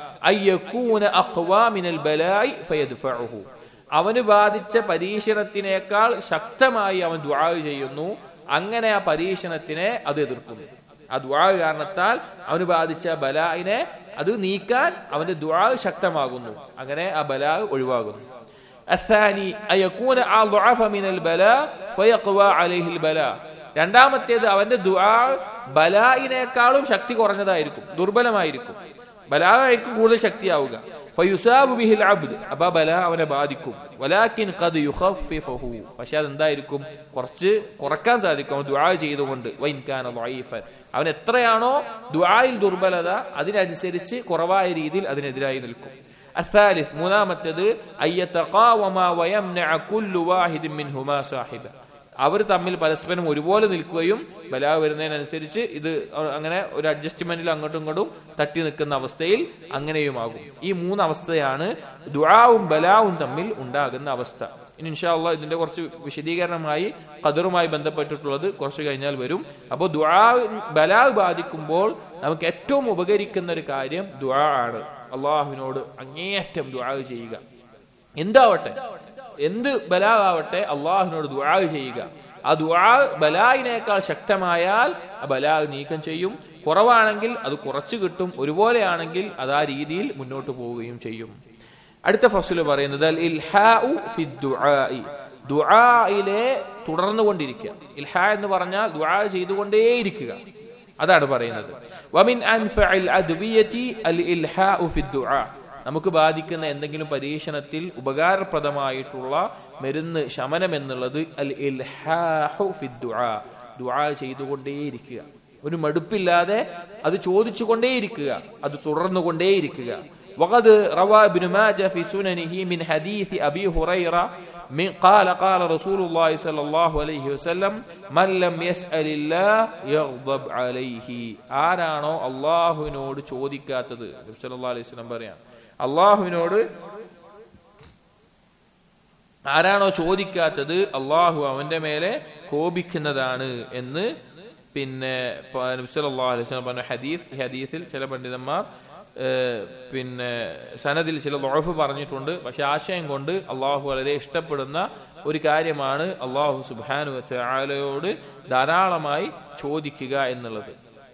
അയ്യകൂന അഖ്വാ മിനൽ ബലായി ഫയദ്ഫഉഹു അവന് ബാധിച്ച പരീക്ഷണത്തിനേക്കാൾ ശക്തമായി അവൻ ദുആ ചെയ്യുന്നു അങ്ങനെ ആ പരീക്ഷണത്തിനെ അത് എതിർക്കുന്നു ആ ദുആ കാരണത്താൽ അവന് ബാധിച്ച ബലായിനെ അത് നീക്കാൻ അവന്റെ ദുആ ശക്തമാകുന്നു അങ്ങനെ ആ ബലാ ഒഴിവാകുന്നു الثاني أن يكون أضعف من البلاء فيقوى عليه البلاء രണ്ടാമത്തേത് അവന്റെ ദുആ ബലായിനേക്കാളും ശക്തി കുറഞ്ഞതായിരിക്കും ദുർബലമായിരിക്കും ബലായിരിക്കും കൂടുതൽ ശക്തിയാവുക ഫയുസാബു ബിഹിൽ അബ്ദ് അപ്പൊ ആ ബല അവനെ ബാധിക്കും വലാക്കിൻ ഖദ് യുഖഫിഫഹു പക്ഷെ അതെന്തായിരിക്കും കുറച്ച് കുറക്കാൻ സാധിക്കും അവൻ ദുആ ചെയ്തുകൊണ്ട് വൈൻകാന ളഈഫൻ അവൻ എത്രയാണോ ദുആയിൽ ദുർബലത അതിനനുസരിച്ച് കുറവായ രീതിയിൽ അതിനെതിരായി നിൽക്കും الثالث മൂന്നാമത്തേത് അയ്യതഖാവമ വയംനഅ കുല്ലു വാഹിദിൻ മിൻഹുമാ സാഹിബ അവർ തമ്മിൽ പരസ്പരം ഒരുപോലെ നിൽക്കുകയും ബലാ വരുന്നതിനനുസരിച്ച് ഇത് അങ്ങനെ ഒരു അഡ്ജസ്റ്റ്മെന്റിൽ അങ്ങോട്ടും ഇങ്ങോട്ടും തട്ടി നിൽക്കുന്ന അവസ്ഥയിൽ അങ്ങനെയുമാകും ഈ മൂന്ന് അവസ്ഥയാണ് ദുആവും ബലാവും തമ്മിൽ ഉണ്ടാകുന്ന അവസ്ഥ ഇനി ഇൻഷാല്ല ഇതിന്റെ കുറച്ച് വിശദീകരണമായി ഖദറുമായി ബന്ധപ്പെട്ടിട്ടുള്ളത് കുറച്ച് കഴിഞ്ഞാൽ വരും അപ്പോൾ ദുആ ബലാ ബാധിക്കുമ്പോൾ നമുക്ക് ഏറ്റവും ഉപകരിക്കുന്ന ഒരു കാര്യം ദുആ ആണ് അള്ളാഹുവിനോട് അങ്ങേയറ്റം ദുആ ചെയ്യുക എന്താവട്ടെ എന്ത് ബലാവട്ടെ അള്ളാഹുവിനോട് ദുആ ചെയ്യുക ആ ദുആ ബലായിനേക്കാൾ ശക്തമായാൽ ആ ബലാ നീക്കം ചെയ്യും കുറവാണെങ്കിൽ അത് കുറച്ചു കിട്ടും ഒരുപോലെയാണെങ്കിൽ അത് ആ രീതിയിൽ മുന്നോട്ട് പോവുകയും ചെയ്യും അടുത്ത ഫസ്ല് പറയുന്നത് അൽ ഇൽഹാഉ ഫി ദുആഇ ദുആയിലെ തുടർന്നുകൊണ്ടിരിക്കുക ഇൽഹ എന്ന് പറഞ്ഞാൽ ദുആ ചെയ്തുകൊണ്ടേയിരിക്കുക അതാണ് പറയുന്നത് വമിൻ അൻഫഅൽ അദ്വിയതി അൽ ഇൽഹാഉ ഫി ദുആ നമുക്ക് ബാധിക്കുന്ന എന്തെങ്കിലും പരീക്ഷണത്തിൽ ഉപകാരപ്രദമായിട്ടുള്ള മരുന്ന് ശമനം എന്നുള്ളത് അൽ ഇൽഹാഹു ഫി ദുആ ദുആ ചെയ്തുകൊണ്ടേയിരിക്കുക ഒരു മടുപ്പില്ലാതെ അത് ചോദിച്ചുകൊണ്ടേയിരിക്കുക അത് തുടർന്നുകൊണ്ടേയിരിക്കുക وقد روى ابن ماجه في سننه من حديث أبي هريرة من قال قال رسول الله صلى الله عليه وسلم من لم يسأل الله يغضب عليه ആരാണോ അള്ളാഹുവിനോട് ചോദിക്കാത്തത് നബി സല്ലല്ലാഹു അലൈഹി വസല്ലം പറയാം അള്ളാഹുവിനോട് ആരാണോ ചോദിക്കാത്തത് അള്ളാഹു അവന്റെ മേലെ കോപിക്കുന്നതാണ് എന്ന് പിന്നെ നബി സല്ലല്ലാഹു അലൈഹി വസല്ലം പറഞ്ഞ ഹദീസ് ഈ ഹദീസിൽ ചില പണ്ഡിതന്മാർ പിന്നെ സനദിൽ ചില ലോഫ് പറഞ്ഞിട്ടുണ്ട് പക്ഷെ ആശയം കൊണ്ട് അള്ളാഹു വളരെ ഇഷ്ടപ്പെടുന്ന ഒരു കാര്യമാണ് അള്ളാഹു സുബാനു ആലയോട് ധാരാളമായി ചോദിക്കുക എന്നുള്ളത്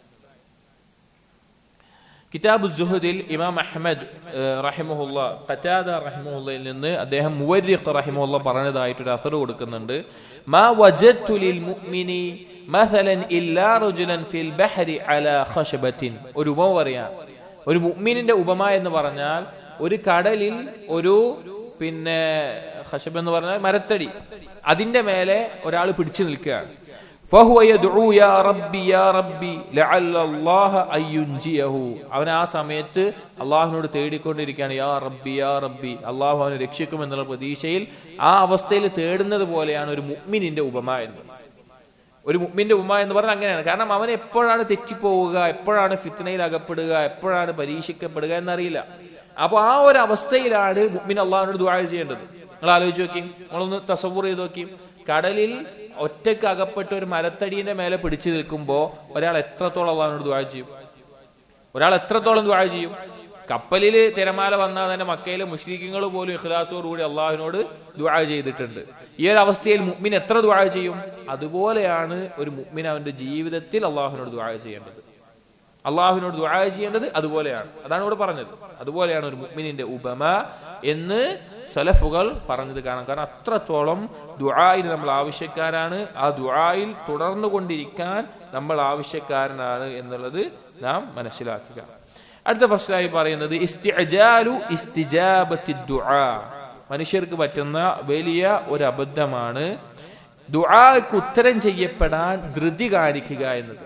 കിതാബ് സുഹദിൽ ഇമാം അഹമ്മദ് റഹിമുല്ല ഖറ്റാദ റഹിമുല്ലയിൽ നിന്ന് അദ്ദേഹം മുവരിഖ് റഹിമുല്ല പറഞ്ഞതായിട്ടൊരു അസർ കൊടുക്കുന്നുണ്ട് മാ വജദ്തു ലിൽ മുഅ്മിനി മസലൻ ഇല്ലാ റജുലൻ ഫിൽ ബഹരി അലാ ഖശബത്തിൻ ഒരു ഉപമ പറയാം ഒരു മുഅ്മിനിന്റെ ഉപമ എന്ന് പറഞ്ഞാൽ ഒരു കടലിൽ ഒരു പിന്നെ ഹഷബ് എന്ന് പറഞ്ഞാൽ മരത്തടി അതിന്റെ മേലെ ഒരാൾ പിടിച്ചു നിൽക്കുകയാണ് فهو يدعو يا ربي يا ربي لعل الله أن ينجيه അവൻ ആ സമയത്ത് അള്ളാഹുവിനോട് തേടിക്കൊണ്ടിരിക്കുകയാണ് യാ റബ്ബി യാ റബ്ബി അള്ളാഹു അവനെ രക്ഷിക്കും എന്നുള്ള പ്രതീക്ഷയിൽ ആ അവസ്ഥയിൽ തേടുന്നത് പോലെയാണ് ഒരു മുഅ്മിനിന്റെ ഉപമ എന്ന് ഒരു മുഅ്മിന്റെ ഉപമ എന്ന് പറഞ്ഞാൽ അങ്ങനെയാണ് കാരണം അവൻ എപ്പോഴാണ് തെറ്റിപ്പോവുക എപ്പോഴാണ് ഫിത്നയിൽ അകപ്പെടുക എപ്പോഴാണ് പരീക്ഷിക്കപ്പെടുക എന്നറിയില്ല അപ്പൊ ആ ഒരു അവസ്ഥയിലാണ് മുഅ്മിൻ അള്ളാഹുവിനോട് ദുആ ചെയ്യേണ്ടത് നിങ്ങൾ ആലോചിച്ച് നോക്കി നിങ്ങളൊന്ന് തസവൂർ ചെയ്ത് നോക്കി കടലിൽ ഒറ്റക്ക് അകപ്പെട്ട ഒരു മരത്തടിയുടെ മേലെ പിടിച്ചു നിൽക്കുമ്പോ ഒരാൾ എത്രത്തോളം അള്ളാഹിനോട് ദ്വാഴ ചെയ്യും ഒരാൾ എത്രത്തോളം ദ്വാഴ ചെയ്യും കപ്പലിൽ തിരമാല വന്നാൽ തന്നെ മക്കയിലെ മുസ്ലിങ്ങൾ പോലും ഇഖ്ലാസോടുകൂടി അള്ളാഹുവിനോട് ദ്വാഴ ചെയ്തിട്ടുണ്ട് ഈ ഒരു അവസ്ഥയിൽ മുഅ്മിൻ എത്ര ദ്വാഴ ചെയ്യും അതുപോലെയാണ് ഒരു മുഅ്മിൻ അവന്റെ ജീവിതത്തിൽ അള്ളാഹുവിനോട് ദ്വാഴ ചെയ്യേണ്ടത് അള്ളാഹുവിനോട് ദുആ ചെയ്യേണ്ടത് അതുപോലെയാണ് അതാണ് ഇവിടെ പറഞ്ഞത് അതുപോലെയാണ് ഒരു മുഅ്മിനിന്റെ ഉപമ എന്ന് സലഫുകൾ പറഞ്ഞത് കാണാം കാരണം അത്രത്തോളം ദുആയിൽ നമ്മൾ ആവശ്യക്കാരാണ് ആ ദുആയിൽ തുടർന്നു കൊണ്ടിരിക്കാൻ നമ്മൾ ആവശ്യക്കാരനാണ് എന്നുള്ളത് നാം മനസ്സിലാക്കുക അടുത്ത ഫസ്റ്റായി പറയുന്നത് ഇസ്തിഅജാലു ഇസ്തിജാബത്തി ദുആ മനുഷ്യർക്ക് പറ്റുന്ന വലിയ ഒരു അബദ്ധമാണ് ദുആക്ക് ഉത്തരം ചെയ്യപ്പെടാൻ ധൃതി കാണിക്കുക എന്നത്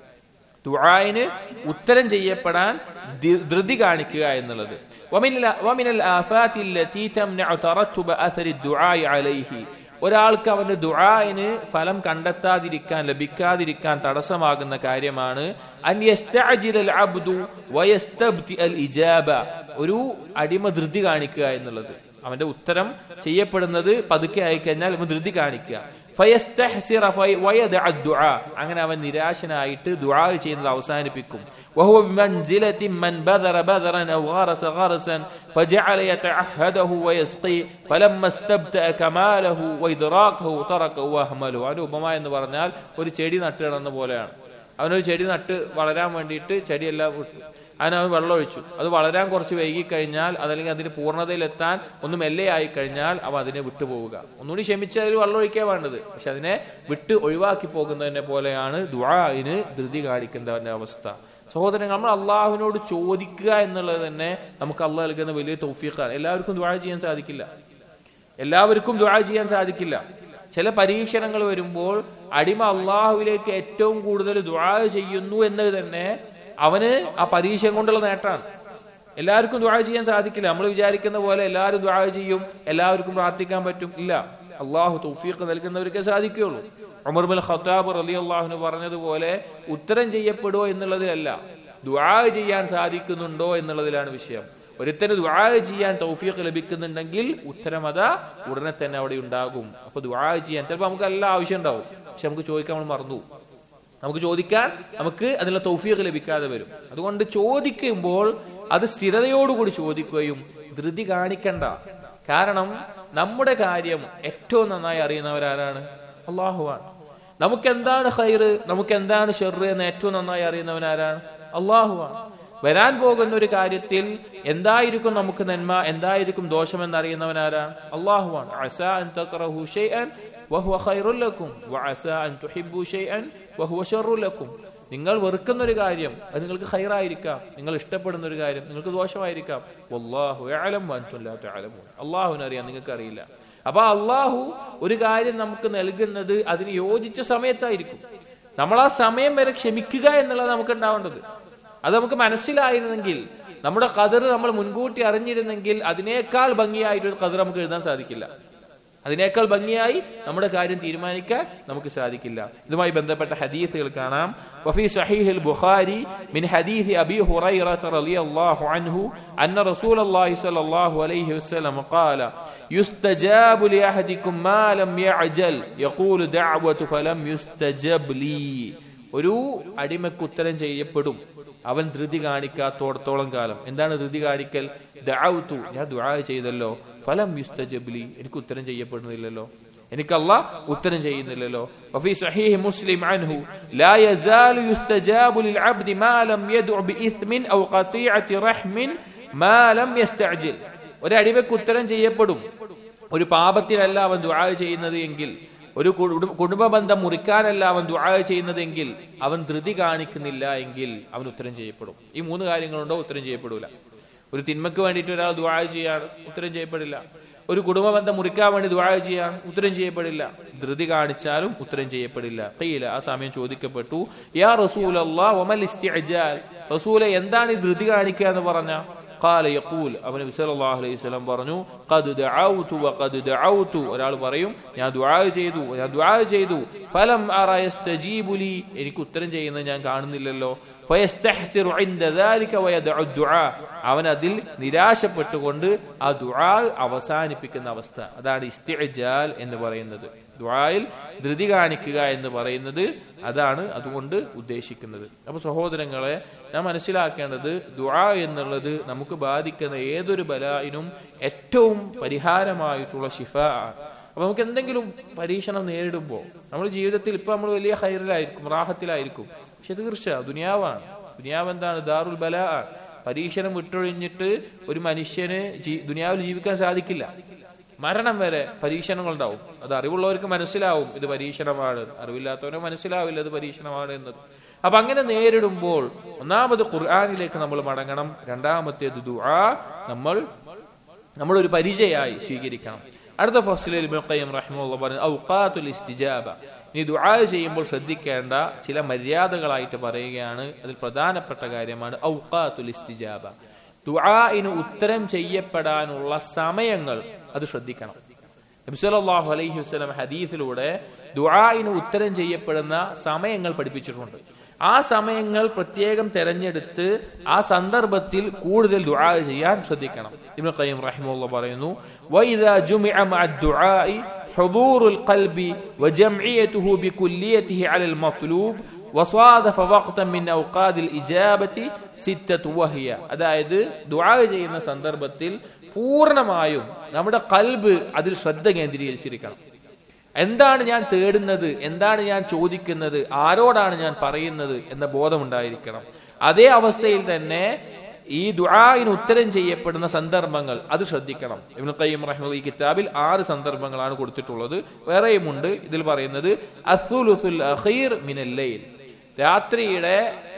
ദുആയിന് ഉത്തരം ചെയ്യപ്പെടാൻ ധി- ധൃതി കാണിക്കുക എന്നുള്ളത് ومن ال- ومن الآفات التي تمنع ترتب أثر الدعاء عليه ഒരാൾക്ക് അവന്റെ ദുആയിന് ഫലം കണ്ടെത്താതിരിക്കാൻ ലഭിക്കാതിരിക്കാൻ തടസ്സമാകുന്ന കാര്യമാണ് അൻ യസ്തഅജില അൽ അബ്ദു വയസ്തബ്തി അൽ ഇജാബ ഒരു അടിമ ധൃതി കാണിക്കുക എന്നുള്ളത് അവന്റെ ഉത്തരം ചെയ്യപ്പെടുന്നത് പതുക്കെ ആയിക്കഴിഞ്ഞാൽ അവൻ ധൃതി കാണിക്കുക ഫയസ്തഹ്സിറ ഫയ- വയദഅ ദുആ. അങ്ങനെ അവൻ നിരാശനായിട്ട് ദുആ ചെയ്യുന്നത് അവസാനിപ്പിക്കും وهو بمنزلة من بذر بذرا أو غرس غرسا فجعل يتعهده ويسقي فلما استبدأ كماله وإدراكه تركه وأهمله അതിന്റെ ഉപമ എന്ന് പറഞ്ഞാൽ ഒരു ചെടി നട്ട് കിടന്ന പോലെയാണ് അവനൊരു ചെടി നട്ട് വളരാൻ വേണ്ടിയിട്ട് ചെടിയെല്ലാം വിട്ടു അതിന് അവൻ വെള്ളം ഒഴിച്ചു അത് വളരാൻ കുറച്ച് വൈകിക്കഴിഞ്ഞാൽ അതല്ലെങ്കിൽ അതിന് പൂർണ്ണതയിലെത്താൻ ഒന്ന് മെല്ലെ ആയി കഴിഞ്ഞാൽ അവ അതിനെ വിട്ടുപോവുക ഒന്നുകൂടി ക്ഷമിച്ച് അതിൽ വെള്ളം ഒഴിക്കാൻ വേണ്ടത് പക്ഷെ അതിനെ വിട്ട് ഒഴിവാക്കി പോകുന്നതിനെ പോലെയാണ് ദുആഇന് ധൃതി കാണിക്കുന്നവന്റെ അവസ്ഥ സഹോദരൻ നമ്മൾ അള്ളാഹുവിനോട് ചോദിക്കുക എന്നുള്ളത് തന്നെ നമുക്ക് അള്ളാഹ് നൽകുന്ന വലിയ തൗഫീഖാണ് എല്ലാവർക്കും ദുആ ചെയ്യാൻ സാധിക്കില്ല എല്ലാവർക്കും ദുആ ചെയ്യാൻ സാധിക്കില്ല ചില പരീക്ഷണങ്ങൾ വരുമ്പോൾ അടിമ അള്ളാഹുവിലേക്ക് ഏറ്റവും കൂടുതൽ ദുആ ചെയ്യുന്നു എന്നത് തന്നെ അവന് ആ പരീക്ഷ കൊണ്ടുള്ള നേട്ടമാണ് എല്ലാവർക്കും ദുആ ചെയ്യാൻ സാധിക്കില്ല നമ്മൾ വിചാരിക്കുന്ന പോലെ എല്ലാവരും ദുആ ചെയ്യും എല്ലാവർക്കും പ്രാർത്ഥിക്കാൻ പറ്റും ഇല്ല അള്ളാഹു തൗഫീഖ് നൽകുന്നവർക്കേ സാധിക്കുകയുള്ളൂ ഉമർ ബിൻ ഖത്താബ് റലി അള്ളാഹുന് പറഞ്ഞതുപോലെ ഉത്തരം ചെയ്യപ്പെടുമോ എന്നുള്ളതിലല്ല ദുആ ചെയ്യാൻ സാധിക്കുന്നുണ്ടോ എന്നുള്ളതിലാണ് വിഷയം ഒരുത്തന് ദുആ ചെയ്യാൻ തൗഫീഖ് ലഭിക്കുന്നുണ്ടെങ്കിൽ ഉത്തരം അതാ ഉടനെ തന്നെ അവിടെ ഉണ്ടാകും അപ്പൊ ദുആ ചെയ്യാൻ ചിലപ്പോൾ നമുക്ക് എല്ലാ ആവശ്യം ഉണ്ടാവും പക്ഷെ നമുക്ക് ചോദിക്കാൻ നമ്മൾ മറന്നു പോകും. നമുക്ക് ചോദിക്കാൻ നമുക്ക് അതിനുള്ള തൗഫീഖ് ലഭിക്കാതെ വരും അതുകൊണ്ട് ചോദിക്കുമ്പോൾ അത് സ്ഥിരതയോടുകൂടി ചോദിക്കുകയും ധൃതി കാണിക്കണ്ട കാരണം നമ്മുടെ കാര്യം ഏറ്റവും നന്നായി അറിയുന്നവരാരാണ് അള്ളാഹുവാണ് നമുക്ക് എന്താണ് ഖൈറ് നമുക്ക് എന്താണ് ഷെറ് എന്ന് ഏറ്റവും നന്നായി അറിയുന്നവൻ ആരാണ് അള്ളാഹുവാണ് വരാൻ പോകുന്ന ഒരു കാര്യത്തിൽ എന്തായിരിക്കും നമുക്ക് നന്മ എന്തായിരിക്കും ദോഷമെന്ന് അറിയുന്നവൻ ആരാണ് അള്ളാഹുവാണ് അസാ അൻ തക്റഹു ഷൈഅൻ വഹുവ ഖൈറുൽ ലക്കും വഅസാ അൻ തുഹിബ്ബു ഷൈഅൻ വഹുവ ഷർറുൽ ലക്കും നിങ്ങൾ വെറുക്കുന്ന ഒരു കാര്യം അത് നിങ്ങൾക്ക് ഖൈറായിരിക്കാം നിങ്ങൾ ഇഷ്ടപ്പെടുന്ന ഒരു കാര്യം നിങ്ങൾക്ക് ദോഷമായിരിക്കാം വല്ലാഹു യഅലം വഅൻതും ലാ തഅലമൂൻ അള്ളാഹുവിന് അറിയാം നിങ്ങൾക്ക് അറിയില്ല അപ്പൊ അള്ളാഹു ഒരു കാര്യം നമുക്ക് നൽകുന്നത് അതിന് യോജിച്ച സമയത്തായിരിക്കും നമ്മൾ ആ സമയം വരെ ക്ഷമിക്കുക എന്നുള്ളത് നമുക്ക് ഉണ്ടാവേണ്ടത് അത് നമുക്ക് മനസ്സിലായിരുന്നെങ്കിൽ നമ്മുടെ കതിർ നമ്മൾ മുൻകൂട്ടി അറിഞ്ഞിരുന്നെങ്കിൽ അതിനേക്കാൾ ഭംഗിയായിട്ട് ഒരു കതിർ നമുക്ക് എഴുതാൻ സാധിക്കില്ല അതിനേക്കാൾ ഭംഗിയായി നമ്മുടെ കാര്യം തീരുമാനിക്കാൻ നമുക്ക് സാധിക്കില്ല ഇതുമായി ബന്ധപ്പെട്ട ഹദീസുകൾ കാണാം വഫി സഹീഹിൽ ബുഖാരി മിൻ ഹദീസ് അബി ഹുറൈറ റളിയല്ലാഹു അൻഹു അന്ന റസൂലല്ലാഹി സ്വല്ലല്ലാഹു അലൈഹി വസല്ലം ഖാല യുസ്തജാബു ലിഅഹദികും മാ ലം യഅജൽ യഖൂലു ദഅവതു ഫലം യുസ്തജബ് ലീ ഒരു അടിമക്ക് ഉത്തരം ചെയ്യപ്പെടും അവൻ ധൃതി കാണിക്കാത്തോടത്തോളം കാലം എന്താണ് ധൃതി കാണിക്കൽ ദഅവതു ഞാൻ ദുആ ചെയ്തല്ലോ ഫലം യുസ്തജബ്ലി എനിക്ക് ഉത്തരം ചെയ്യപ്പെടുന്നില്ലല്ലോ എനിക്ക് അല്ലാഹ് ഉത്തരം ചെയ്യുന്നില്ലല്ലോ വഫി സഹീഹ് മുസ്ലിം അൻഹു ലാ യസാലു യുസ്തജാബു ലിൽ അബ്ദി മാ ലം യദ്ഉ ബിഇസ്മിൻ ഔ ഖതീഅത്തി റഹ്മിൻ മാ ലം യസ്തഅജിൽ ഒരു അടിമക്ക് ഉത്തരം ചെയ്യപ്പെടും ഒരു പാപത്തിനല്ല അവൻ ദുആ ചെയ്യുന്നത് എങ്കിൽ ഒരു കുടു- കുടുംബ ബന്ധം മുറിക്കാനല്ല അവൻ ദുആ ചെയ്യുന്നതെങ്കിൽ അവൻ ധൃതി കാണിക്കുന്നില്ല എങ്കിൽ അവൻ ഉത്തരം ചെയ്യപ്പെടും ഈ മൂന്ന് കാര്യങ്ങളുണ്ടോ ഉത്തരം ചെയ്യപ്പെടൂല ഒരു തിന്മക്ക് വേണ്ടിയിട്ട് ഒരാൾ ദുആ ചെയ്യാണ് ഉത്തരം ചെയ്യപ്പെടില്ല ഒരു കുടുംബ ബന്ധം മുറിക്കാൻ വേണ്ടി ദുആ ചെയ്യാൻ ഉത്തരം ചെയ്യപ്പെടില്ല ധൃതി കാണിച്ചാലും ഉത്തരം ചെയ്യപ്പെടില്ല ഖീല ആ സമയം ചോദിക്കപ്പെട്ടു യാ റസൂലല്ലാഹ് വമൽ ഇസ്തിഅജാൽ റസൂലെ എന്താണ് ഈ ധൃതി കാണിക്കുക എന്ന് പറഞ്ഞ قال يقول അവൻ നബി സല്ലല്ലാഹു അലൈഹി വസല്ലം പറഞ്ഞു ഖദ് ദഅൗതു വഖദ് ദഅൗതു ഒരാൾ പറയും ഞാൻ ദുആ ചെയ്തു ഞാൻ ദുആ ചെയ്തു ഫലം അറ യസ്തജീബു ലി എനിക്ക് ഉത്തരം ചെയ്യുന്നത് ഞാൻ കാണുന്നില്ലല്ലോ ഫയസ്തഹ്സിറു ഇൻദ ദാലിക വയദഉ ദുആ അവൻ അതിൽ നിരാശപ്പെട്ടുകൊണ്ട് ആ ദുആ അവസാനിപ്പിക്കുന്ന അവസ്ഥ അതാണ് ഇസ്തിഅജാൽ എന്ന് പറയുന്നത് ദുആയിൽ ധൃതി കാണിക്കുക എന്ന് പറയുന്നത് അതാണ് അതുകൊണ്ട് ഉദ്ദേശിക്കുന്നത് അപ്പൊ സഹോദരങ്ങളെ ഞാൻ മനസ്സിലാക്കേണ്ടത് ദുആ എന്നുള്ളത് നമുക്ക് ബാധിക്കുന്ന ഏതൊരു ബലായിനും ഏറ്റവും പരിഹാരമായിട്ടുള്ള ഷിഫ ആണ് അപ്പൊ നമുക്ക് എന്തെങ്കിലും പരീക്ഷണം നേരിടുമ്പോൾ നമ്മൾ ജീവിതത്തിൽ ഇപ്പൊ നമ്മൾ വലിയ ഹൈറിലായിരിക്കും റാഹത്തിലായിരിക്കും പക്ഷെ തീർച്ച ദുനിയാവാണ് ദുനിയാവ് എന്താണ് ദാറുൽ ബല ആണ് പരീക്ഷണം വിട്ടൊഴിഞ്ഞിട്ട് ഒരു മനുഷ്യന് ദുനിയാവിൽ ജീവിക്കാൻ സാധിക്കില്ല മരണം വരെ പരീക്ഷണങ്ങൾ ഉണ്ടാവും അത് അറിവുള്ളവർക്ക് മനസ്സിലാവും ഇത് പരീക്ഷണമാണ് അറിവില്ലാത്തവരെ മനസ്സിലാവില്ല ഇത് പരീക്ഷണമാണ് എന്നത് അപ്പൊ അങ്ങനെ നേരിടുമ്പോൾ ഒന്നാമത് ഖുർആാനിലേക്ക് നമ്മൾ മടങ്ങണം രണ്ടാമത്തേത് ദുആ നമ്മൾ നമ്മളൊരു പരിചയമായി സ്വീകരിക്കണം അടുത്ത ഫസ്ലിൽ റഹ്മുള്ള പറഞ്ഞു ഔഖാത്തുൽ ഇസ്തിജാബ ഇനി ദുആ ചെയ്യുമ്പോൾ ശ്രദ്ധിക്കേണ്ട ചില മര്യാദകളായിട്ട് പറയുകയാണ് അതിൽ പ്രധാനപ്പെട്ട കാര്യമാണ് ഔഖാത്തുൽ ഇസ്തിജാബ ദുആഇന് ഉത്തരം ചെയ്യപ്പെടാനുള്ള സമയങ്ങൾ അത് ശ്രദ്ധിക്കണം നബിസല്ലാഹു അലൈഹി വസ്ലം ഹദീസിലൂടെ ദുആഇന് ഉത്തരം ചെയ്യപ്പെടുന്ന സമയങ്ങൾ പഠിപ്പിച്ചിട്ടുണ്ട് ആ സമയങ്ങൾ പ്രത്യേകം തെരഞ്ഞെടുത്ത് ആ സന്ദർഭത്തിൽ കൂടുതൽ ദുആ ചെയ്യാൻ ശ്രദ്ധിക്കണം ഇബ്നു ഖയ്യിം റഹിമഹുള്ള പറയുന്നു വൈദാ ജുമിഅ മഅ ദുആഇ حضور القلب وجمعيته بكليته على المطلوب وصادف وقتا من اوقات الاجابه ستة وهي അതായത് ദുആ ചെയ്യുന്ന സന്ദർഭത്തിൽ പൂർണ്ണമായും നമ്മുടെ കൽബ് അതിൽ ശ്രദ്ധ കേന്ദ്രീകരിച്ചിരിക്കണം എന്താണ് ഞാൻ തേടുന്നത് എന്താണ് ഞാൻ ചോദിക്കുന്നത് ആരോടാണ് ഞാൻ പറയുന്നത് എന്ന ബോധമുണ്ടായിരിക്കണം അതേ അവസ്ഥയിൽ തന്നെ ഈ ദുആഇന് ഉത്തരം ചെയ്യപ്പെടുന്ന സന്ദർഭങ്ങൾ അത് ശ്രദ്ധിക്കണം ഇബ്നു ഖയ്യിം റഹ്മത്തുള്ളാഹി ഈ കിതാബിൽ ആറ് സന്ദർഭങ്ങളാണ് കൊടുത്തിട്ടുള്ളത് വേറെയുമുണ്ട് ഇതിൽ പറയുന്നത് അസുലുസുൽ അഖീർ മിനൽ ലൈൽ രാത്രിയുടെ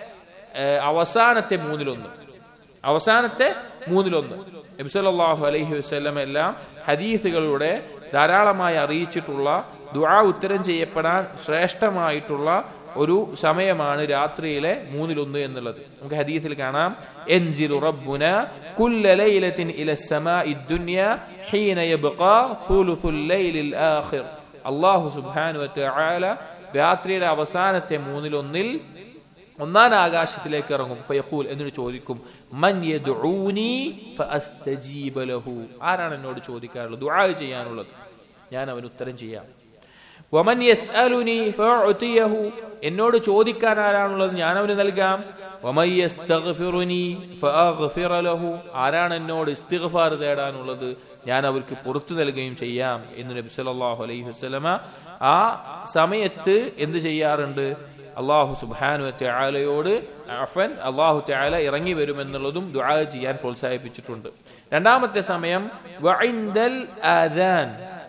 അവസാനത്തെ മൂന്നിലൊന്ന് അവസാനത്തെ മൂന്നിലൊന്ന് നബി സല്ലല്ലാഹു അലൈഹി വസല്ലം എല്ലാം ഹദീസുകളിലൂടെ ധാരാളമായി അറിയിച്ചിട്ടുള്ള ദുആ ഉത്തരം ചെയ്യപ്പെടാൻ ശ്രേഷ്ഠമായിട്ടുള്ള ഒരു സമയമാണ് രാത്രിയിലെ മൂന്നിലൊന്ന് എന്നുള്ളത് നമുക്ക് ഹദീസിൽ കാണാം എൻജിലു റബ്ബുന കുല്ല ലൈലത്തിൻ ഇല സമാഇ ദുനിയ ഹീന യബ്ഖാ സുലുസുൽ ലൈലിൽ ആഖിർ അല്ലാഹു സുബ്ഹാനഹു വ തആല രാത്രിയുടെ അവസാനത്തെ മൂന്നിലൊന്നിൽ ഒന്നാം ആകാശത്തിലേക്ക് ഇറങ്ങും ഫയഖൂൽ എന്നിട്ട് ചോദിക്കും മൻ യദ്ഊനി ഫഅസ്തജീബ ലഹു ആരാണ് എന്നോട് ചോദിക്കാറുള്ളത് ദുആ ചെയ്യാനുള്ളത് ഞാൻ അവന് ഉത്തരം ചെയ്യാം വമൻ യസ്അലുനി ഫഅഉതിയഹു എന്നോട് ചോദിക്കാൻ ആരാണുള്ളത് ഞാൻ അവന് നൽകാം വമൻ യസ്തഗ്ഫിറുനി ഫഅഗ്ഫിറ ലഹു ആരാണ് എന്നോട് ഇസ്തിഗ്ഫാർ തേടാനുള്ളത് ഞാൻ അവർക്ക് പുറത്തു നൽകുകയും ചെയ്യാം എന്ന് നബി സല്ലല്ലാഹു അലൈഹി വസല്ലമ ആ സമയത്ത് എന്ത് ചെയ്യാറുണ്ട് അള്ളാഹു സുബാനു ത്യാലയോട് അഫൻ അള്ളാഹു ത്യാല ഇറങ്ങി വരുമെന്നുള്ളതും ദുആ ചെയ്യാൻ പ്രോത്സാഹിപ്പിച്ചിട്ടുണ്ട് രണ്ടാമത്തെ സമയം വഇൻദൽ ആദാൻ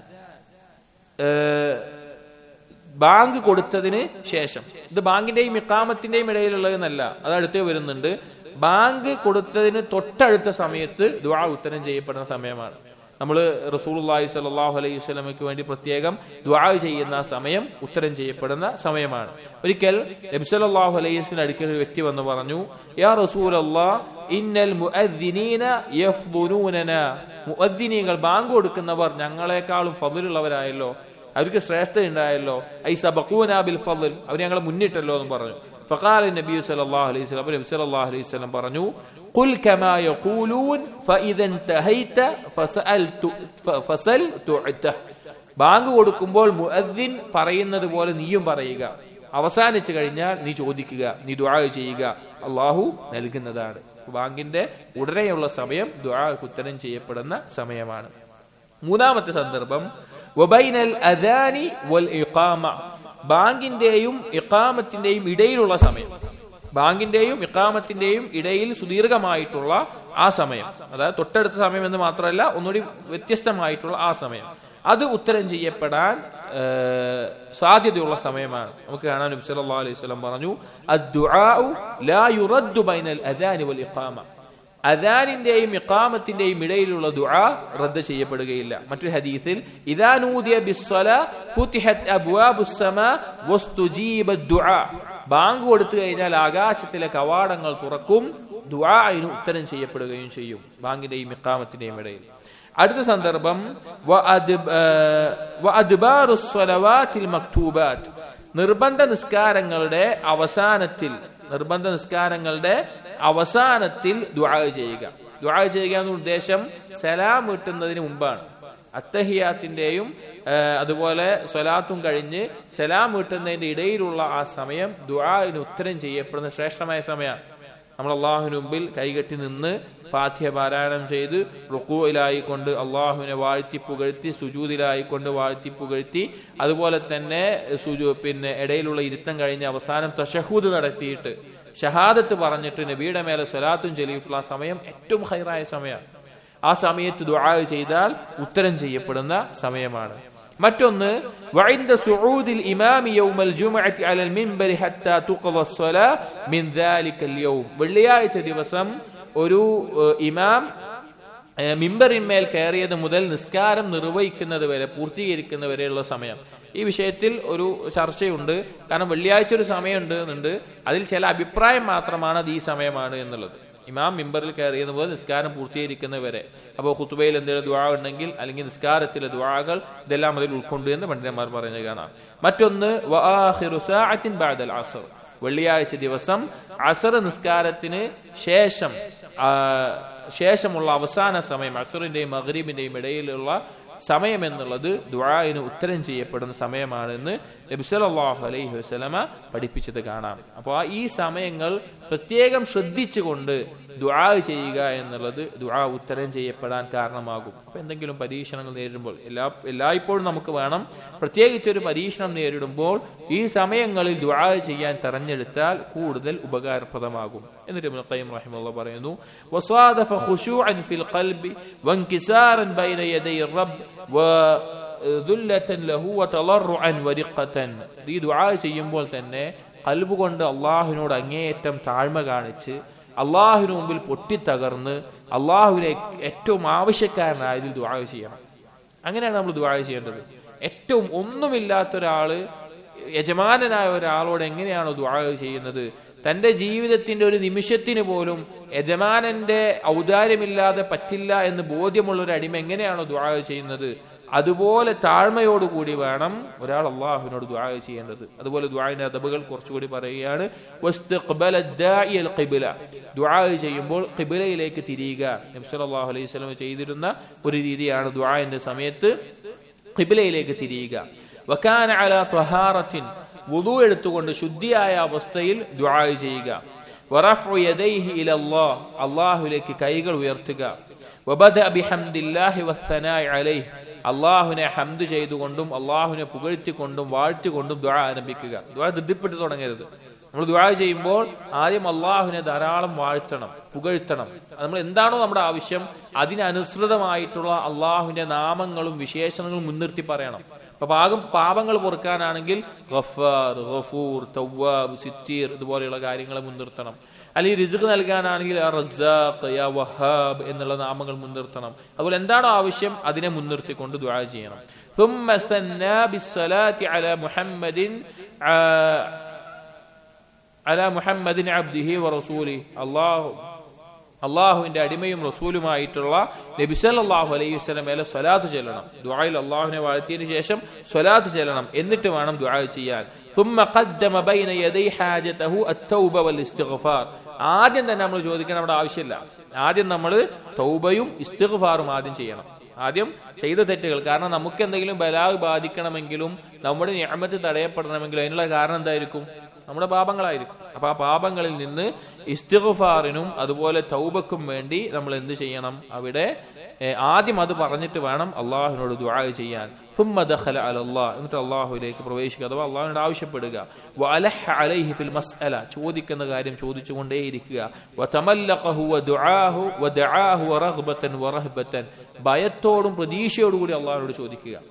ബാങ്ക് കൊടുത്തതിന് ശേഷം ഇത് ബാങ്കിന്റെയും ഇക്കാമത്തിന്റെയും ഇടയിലുള്ളതെന്നല്ല അത് അടുത്തേ വരുന്നുണ്ട് ബാങ്ക് കൊടുത്തതിന് തൊട്ടടുത്ത സമയത്ത് ദുആ ഉത്തരം ചെയ്യപ്പെടുന്ന സമയമാണ് നമ്മൾ റസൂലുള്ളാഹി സ്വല്ലല്ലാഹു അലൈഹി വസല്ലമയ്ക്ക് വേണ്ടി പ്രത്യേകം ദുആ ചെയ്യുന്ന സമയം ഉത്തരം ചെയ്യപ്പെടുന്ന സമയമാണ് ഒരിക്കൽ നബി സല്ലല്ലാഹു അലൈഹി വസല്ലം അടുക്കൽ ഒരു വ്യക്തി വന്ന് പറഞ്ഞു യാ റസൂലല്ലാഹ് ഇന്നൽ മുഅദ്ദിനീന യഫ്ദുനൂനന മുഅദ്ദിനീങ്ങൾ ബാങ്ക് കൊടുക്കുന്നവർ ഞങ്ങളെക്കാളും ഫضലുള്ളവരായല്ലോ അവർക്ക് ശ്രേഷ്ഠത ഉണ്ടായല്ലോ ഐ സബഖൂന ബിൽ ഫضൽ അവർ ഞങ്ങളെ മുന്നിട്ടല്ലോ എന്ന് പറഞ്ഞു فقال النبي صلى الله عليه وسلم النبي صلى الله عليه وسلم പറഞ്ഞു قل كما يقولون فإذا انتهيت فسألت فسل تعته ബാങ്ക് കൊടുക്കുമ്പോൾ മുഅദ്ദിൻ പറയുന്നത് പോലെ നീയും പറയുക അവസാനിച്ചു കഴിഞ്ഞാൽ നീ ചോദിക്കുക നീ ദുആ ചെയ്യുക അള്ളാഹു നൽകുന്നതാണ് ബാങ്കിന്റെ ഉടനെയുള്ള സമയം ദുആ ഉത്തരം ചെയ്യപ്പെടുന്ന സമയമാണ് മൂന്നാമത്തെ സന്ദർഭം വബൈനൽ അദാനി വൽ ഇഖാമ ബാങ്കിന്റെയും ഇഖാമത്തിന്റെയും ഇടയിലുള്ള സമയം ബാങ്കിന്റെയും ഇഖാമത്തിന്റെയും ഇടയിൽ സുദീർഘമായിട്ടുള്ള ആ സമയം അതായത് തൊട്ടടുത്ത സമയം എന്ന് മാത്രമല്ല ഒന്നുകൂടി വ്യത്യസ്തമായിട്ടുള്ള ആ സമയം അത് ഉത്തരം ചെയ്യപ്പെടാൻ സാധ്യതയുള്ള സമയമാണ് നമുക്ക് കാണാൻ നബി സല്ലല്ലാഹു അലൈഹി വസല്ലം പറഞ്ഞു അദ്ദുആഉ ലാ യുറദ്ദു ബൈനൽ അദാനി വൽ ഇഖാമ അദാനിന്റെയും ഇഖാമത്തിന്റെയും ഇടയിലുള്ള ദുആ റദ്ദ് ചെയ്യപ്പെടുകയില്ല മറ്റൊരു ഹദീസിൽ ഇദാ നൂദിയ ബിസ്സല ഫുതിഹത് അബ്വാബുസ് സമാ വസ്തുജീബ ദുആ ബാങ്ക് കൊടുത്തു കഴിഞ്ഞാൽ ആകാശത്തിലെ കവാടങ്ങൾ തുറക്കും ദുആഇന് ഉത്തരം ചെയ്യപ്പെടുകയും ചെയ്യും ബാങ്കിന്റെയും ഇഖാമത്തിന്റെയും ഇടയിൽ അടുത്ത സന്ദർഭം മക്തൂബാത്ത് നിർബന്ധ നിസ്കാരങ്ങളുടെ അവസാനത്തിൽ നിർബന്ധ നിസ്കാരങ്ങളുടെ അവസാനത്തിൽ ദുആ ചെയ്യുക ദുആ ചെയ്യുക എന്ന ഉദ്ദേശം സലാം വീട്ടുന്നതിന് മുമ്പാണ് അത്തഹിയാത്തിന്റെയും അതുപോലെ സ്വലാത്തും കഴിഞ്ഞ് സലാം വീട്ടുന്നതിന്റെ ഇടയിലുള്ള ആ സമയം ദുആഇന് ഉത്തരം ചെയ്യപ്പെടുന്ന ശ്രേഷ്ഠമായ സമയമാണ് നമ്മൾ അള്ളാഹുവിന് മുമ്പിൽ കൈകെട്ടി നിന്ന് ഫാഥ്യ പാരായണം ചെയ്ത് റുക്കുവിലായിക്കൊണ്ട് അള്ളാഹുവിനെ വാഴ്ത്തി പുകഴ്ത്തി സുജൂതിലായിക്കൊണ്ട് വാഴ്ത്തി പുകഴ്ത്തി അതുപോലെ തന്നെ സുജു പിന്നെ ഇടയിലുള്ള ഇരുത്തം കഴിഞ്ഞ് അവസാനം തഷഹൂദ് നടത്തിയിട്ട് ഷഹാദത്ത് പറഞ്ഞിട്ട് നബിയുടെ മേലെ സ്വലാത്തും ചൊല്ലിയിട്ടുള്ള ആ സമയം ഏറ്റവും ഹൈറായ സമയമാണ് ആ സമയത്ത് ദുആ ചെയ്താൽ ഉത്തരം ചെയ്യപ്പെടുന്ന സമയമാണ് മറ്റൊന്ന് وعند صعود الإمام يوم الجمعة على المنبر حتى تقضى الصلاة من ذلك اليوم വെള്ളിയാഴ്ച ദിവസം ഒരു ഇമാം മിമ്പറിന്മേൽ കയറിയത് മുതൽ നിസ്കാരം നിർവഹിക്കുന്നത് വരെ പൂർത്തീകരിക്കുന്നത് വരെയുള്ള സമയം ഈ വിഷയത്തിൽ ഒരു ചർച്ചയുണ്ട് കാരണം വെള്ളിയാഴ്ച ഒരു സമയമുണ്ട് എന്നുണ്ട് അതിൽ ചില അഭിപ്രായം മാത്രമാണ് അത് ഈ സമയമാണ് എന്നുള്ളത് ഇമാം മിമ്പറിൽ കയറിയത് മുതൽ നിസ്കാരം പൂർത്തീകരിക്കുന്നവരെ അപ്പോൾ ഖുത്തുബയിൽ എന്തെങ്കിലും ദ്വാ ഉണ്ടെങ്കിൽ അല്ലെങ്കിൽ നിസ്കാരത്തിലെ ദ്വാകൾ ഇതെല്ലാം അതിൽ ഉൾക്കൊണ്ടു എന്ന് പണ്ഡിതന്മാർ പറയുന്നത് കാണാം മറ്റൊന്ന് ബാദൽ അസർ വെള്ളിയാഴ്ച ദിവസം അസർ നിസ്കാരത്തിന് ശേഷം ശേഷമുള്ള അവസാന സമയം അസറിന്റെയും മഹരീബിന്റെയും ഇടയിലുള്ള സമയം എന്നുള്ളത് ദുആഇന് ഉത്തരം ചെയ്യപ്പെടുന്ന സമയമാണെന്ന് നബിസലാഹു അലൈഹി വസ്ലമ പഠിപ്പിച്ചത് കാണാം അപ്പോൾ ഈ സമയങ്ങൾ പ്രത്യേകം ശ്രദ്ധിച്ചുകൊണ്ട് ദുആ ചെയ്യുക എന്നുള്ളത് ദുആ ഉത്തരം ചെയ്യപ്പെടാൻ കാരണമാകും അപ്പൊ എന്തെങ്കിലും പരീക്ഷണങ്ങൾ നേരിടുമ്പോൾ എല്ലാ എല്ലായ്പ്പോഴും നമുക്ക് വേണം പ്രത്യേകിച്ച് ഒരു പരീക്ഷണം നേരിടുമ്പോൾ ഈ സമയങ്ങളിൽ ദുആ ചെയ്യാൻ തെരഞ്ഞെടുത്താൽ കൂടുതൽ ഉപകാരപ്രദമാകും എന്നിട്ട് ഇബ്നുൽ ഖയ്യിം റഹിമഹുള്ള പറയുന്നു വസാദഫ ഖുശൂഅൻ ഫിൽ ഖൽബി വൻകിസാറൻ ബൈന യദൈ റബ്ബ് വ ദുല്ലതൻ ലഹു വതളറുഅൻ വരിഖതൻ ഈ ദുആ ചെയ്യുമ്പോൾ തന്നെ കൽബ് കൊണ്ട് അള്ളാഹുവിനോട് അങ്ങേയറ്റം താഴ്മ കാണിച്ച് അള്ളാഹുവിന് മുമ്പിൽ പൊട്ടിത്തകർന്ന് അള്ളാഹുവിനെ ഏറ്റവും ആവശ്യക്കാരനായതിൽ ദുആ ചെയ്യണം അങ്ങനെയാണ് നമ്മൾ ദുആ ചെയ്യേണ്ടത് ഏറ്റവും ഒന്നുമില്ലാത്ത ഒരാള് യജമാനനായ ഒരാളോട് എങ്ങനെയാണോ ദുആ ചെയ്യുന്നത് തന്റെ ജീവിതത്തിന്റെ ഒരു നിമിഷത്തിന് പോലും യജമാനന്റെ ഔദാര്യമില്ലാതെ പറ്റില്ല എന്ന് ബോധ്യമുള്ള ഒരു അടിമ എങ്ങനെയാണോ ദുആ ചെയ്യുന്നത് അതുപോലെ താഴ്മയോടുകൂടി വേണം ഒരാൾ അള്ളാഹുവിനോട് ദ്വാ ചെയ്യേണ്ടത് അതുപോലെ ദ്വാന്റെ അദബുകൾ കുറച്ചുകൂടി പറയുകയാണ് ദ്വാ ചെയ്യുമ്പോൾ ഖിബിലയിലേക്ക് തിരിയുക നബ്സലാഹു അലൈഹി സ്വലം ചെയ്തിരുന്ന ഒരു രീതിയാണ് ദ്വാന്റെ സമയത്ത് ഖിബിലയിലേക്ക് തിരിയുക വക്കാന അല ത്വഹാറത്തിൻ വുദു എടുത്തുകൊണ്ട് ശുദ്ധിയായ അവസ്ഥയിൽ ദ്വാ ചെയ്യുക വറഫു യദൈഹി ഇലല്ലാഹ് അള്ളാഹുലേക്ക് കൈകൾ ഉയർത്തുക വബദ ബിഹംദില്ലാഹി വസ്സനാഇ അലൈഹി അള്ളാഹുവിനെ ഹംദ് ചെയ്തുകൊണ്ടും അള്ളാഹുവിനെ പുകഴ്ത്തിക്കൊണ്ടും വാഴ്ത്തിക്കൊണ്ടും ദ്വാ ആരംഭിക്കുക ദ്വാ ധൃതിപ്പെട്ട് തുടങ്ങരുത് നമ്മൾ ദ്വാ ചെയ്യുമ്പോൾ ആദ്യം അള്ളാഹുവിനെ ധാരാളം വാഴ്ത്തണം പുകഴ്ത്തണം നമ്മൾ എന്താണോ നമ്മുടെ ആവശ്യം അതിനനുസൃതമായിട്ടുള്ള അള്ളാഹുവിന്റെ നാമങ്ങളും വിശേഷണങ്ങളും മുൻനിർത്തി പറയണം അപ്പൊ പാകം പാപങ്ങൾ പൊറുക്കാനാണെങ്കിൽ ഗഫാർ ഗഫൂർ തവ്വാബ് സിത്തീർ ഇതുപോലെയുള്ള കാര്യങ്ങളെ മുൻനിർത്തണം അല്ലെങ്കിൽ രിസുഖ് നൽകാനാണെങ്കിൽ റസാഖ് യാ വഹാബ് എന്നുള്ള നാമങ്ങൾ മുൻനിർത്തണം അതുപോലെ എന്താണോ ആവശ്യം അതിനെ മുൻനിർത്തിക്കൊണ്ട് ദുആ ചെയ്യണം ثم استنى بالصلاة على محمد على محمد عبده ورسوله الله അള്ളാഹുവിന്റെ അടിമയും റസൂലുമായിട്ടുള്ള നബിസല്ലാഹു അലൈഹി വസ്ലം മേലെ സ്വലാത്ത് ചെല്ലണം ദുആയിൽ അള്ളാഹുവിനെ വാഴ്ത്തിയതിനു ശേഷം സ്വലാത്ത് ചെല്ലണം എന്നിട്ട് വേണം ദുആ ചെയ്യാൻ ثم قدم بين يدي حاجته التوبه والاستغفار ആദ്യം തന്നെ നമ്മൾ ചോദിക്കാൻ നമ്മുടെ ആവശ്യമില്ല ആദ്യം നമ്മൾ തൗബയും ഇസ്തിഗ്ഫാറും ആദ്യം ചെയ്യണം ആദ്യം ചെയ്ത തെറ്റുകൾ കാരണം നമുക്ക് എന്തെങ്കിലും ബലാഗ് ബാധിക്കണമെങ്കിലും നമ്മുടെ ഞാമത്ത് തടയപ്പെടണമെങ്കിലും അതിനുള്ള കാരണം എന്തായിരിക്കും നമ്മുടെ പാപങ്ങളായിരിക്കും അപ്പൊ ആ പാപങ്ങളിൽ നിന്ന് ഇസ്തിഗ്ഫാറിനും അതുപോലെ തൗബക്കും വേണ്ടി നമ്മൾ എന്ത് ചെയ്യണം അവിടെ ആദ്യം അത് പറഞ്ഞിട്ട് വേണം അള്ളാഹുവിനോട് ദുആ ചെയ്യാൻ ثم دخل على الله എന്നിട്ട് അള്ളാഹുവിലേക്ക് പ്രവേശിക്കുക അഥവാ അള്ളാഹുവിനോട് ആവശ്യപ്പെടുക വഅലഹ അലൈഹി ഫിൽ മസ്അല ചോദിക്കുന്ന കാര്യം ചോദിച്ചുകൊണ്ടേയിരിക്കുക വതമല്ലഖഹു വദുആഹു വദആഹു വറഗ്ബതൻ വറഹബതൻ ഭയത്തോടും പ്രതീക്ഷയോടും കൂടി അള്ളാഹുവിനോട് ചോദിക്കുക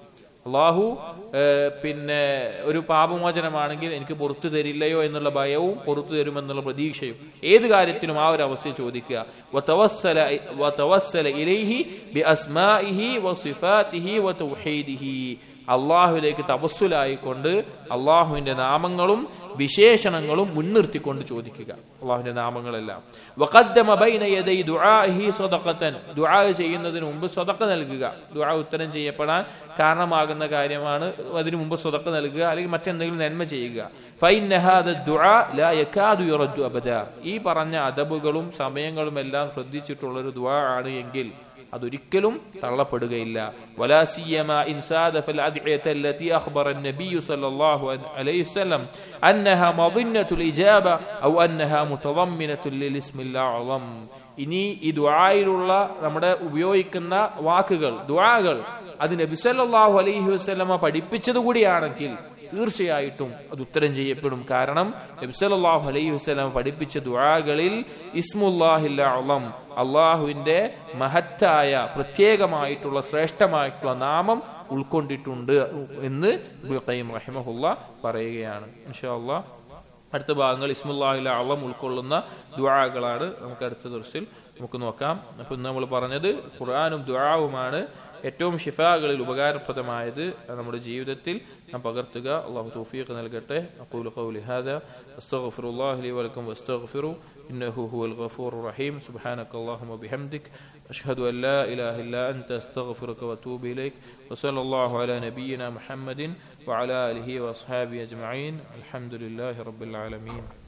അള്ളാഹു ഏഹ്, പിന്നെ ഒരു പാപമോചനമാണെങ്കിൽ എനിക്ക് പുറത്തു തരില്ലയോ എന്നുള്ള ഭയവും പുറത്തു തരുമെന്നുള്ള പ്രതീക്ഷയും ഏത് കാര്യത്തിലും ആ ഒരു അവസ്ഥ ചോദിക്കുക വതവസ്സല വതവസ്സല ഇലൈഹി ബിഅസ്മാഇഹി വസിഫാതിഹി വതൗഹീദിഹി അള്ളാഹുലേക്ക് തപസ്സുലായിക്കൊണ്ട് അള്ളാഹുവിന്റെ നാമങ്ങളും വിശേഷണങ്ങളും മുൻനിർത്തിക്കൊണ്ട് ചോദിക്കുക അള്ളാഹുവിന്റെ നാമങ്ങളെല്ലാം വഖദ്ദമ ബൈന യദൈ ദുആഇഹി സദഖത്തൻ ദുആ ചെയ്യുന്നതിന് മുമ്പ് സ്വതക്ക നൽകുക ദുആ ഉത്തരം ചെയ്യപ്പെടാൻ കാരണമാകുന്ന കാര്യമാണ് അതിനു മുമ്പ് സ്വതക്ക നൽകുക അല്ലെങ്കിൽ മറ്റെന്തെങ്കിലും നന്മ ചെയ്യുക ഫൈന്ന ഹാദ ദുആ ലാ യകാദു യുറദ്ദു അബദ ഈ പറഞ്ഞ അദബുകളും സമയങ്ങളും എല്ലാം ശ്രദ്ധിച്ചിട്ടുള്ള ഒരു ദുആ ആണ് എങ്കിൽ അതൊരിക്കലും തള്ളപ്പെടുകയില്ല ولا سيما إن صادف الأدعية التي أخبر النبي صلى الله عليه وسلم أنها مظنة الإجابة أو أنها متضمنة للاسم الأعظم ഇനി ഈ ദുആയിലുള്ള നമ്മുടെ ഉപയോഗിക്കുന്ന വാക്കുകൾ ദുആകൾ അത് നബി സല്ലല്ലാഹു അലൈഹി വസല്ലമ പഠിപ്പിച്ചത് കൂടിയാണെങ്കിൽ തീർച്ചയായിട്ടും അത് ഉത്തരം ചെയ്യപ്പെടും കാരണം നബി സല്ലല്ലാഹു അലൈഹി വസല്ലം പഠിപ്പിച്ച ദുആകളിൽ ഇസ്മുല്ലാഹിൽ അളം അള്ളാഹുവിന്റെ മഹത്തായ പ്രത്യേകമായിട്ടുള്ള ശ്രേഷ്ഠമായിട്ടുള്ള നാമം ഉൾക്കൊണ്ടിട്ടുണ്ട് എന്ന് ഇബ്നുൽ ഖയ്യിം റഹിമഹുല്ല പറയുകയാണ് ഇൻഷാ അള്ളാഹ് അടുത്ത ഭാഗങ്ങൾ ഇസ്മുല്ലാഹിലെ അളം ഉൾക്കൊള്ളുന്ന ദുആകളാണ് നമുക്ക് അടുത്ത ദർശിൽ നമുക്ക് നോക്കാം അപ്പൊ ഇന്ന് നമ്മൾ പറഞ്ഞത് ഖുർആാനും ദുആവുമാണ് ഏറ്റവും ഷിഫാകളിൽ ഉപകാരപ്രദമായത് നമ്മുടെ ജീവിതത്തിൽ നാം പകർത്തുക അള്ളാഹു തൗഫീഖ് നൽകട്ടെ അഖൂലു ഖൗലി ഹാദാ അസ്തഗ്ഫിറുല്ലാഹി ലി വലക്കും വസ്തഗ്ഫിറു ഇന്നഹു ഹുവൽ ഗഫൂറുർ റഹീം സുബ്ഹാനക അല്ലാഹുമ്മ വബിഹംദിക് അഷ്ഹദു അൻ ലാ ഇലാഹ ഇല്ലാ അൻത അസ്തഗ്ഫിറുക വഅതൂബു ഇലൈക് വസല്ലല്ലാഹു അലാ നബിയിന മുഹമ്മദിൻ وعلى آله وأصحابه أجمعين الحمد لله رب العالمين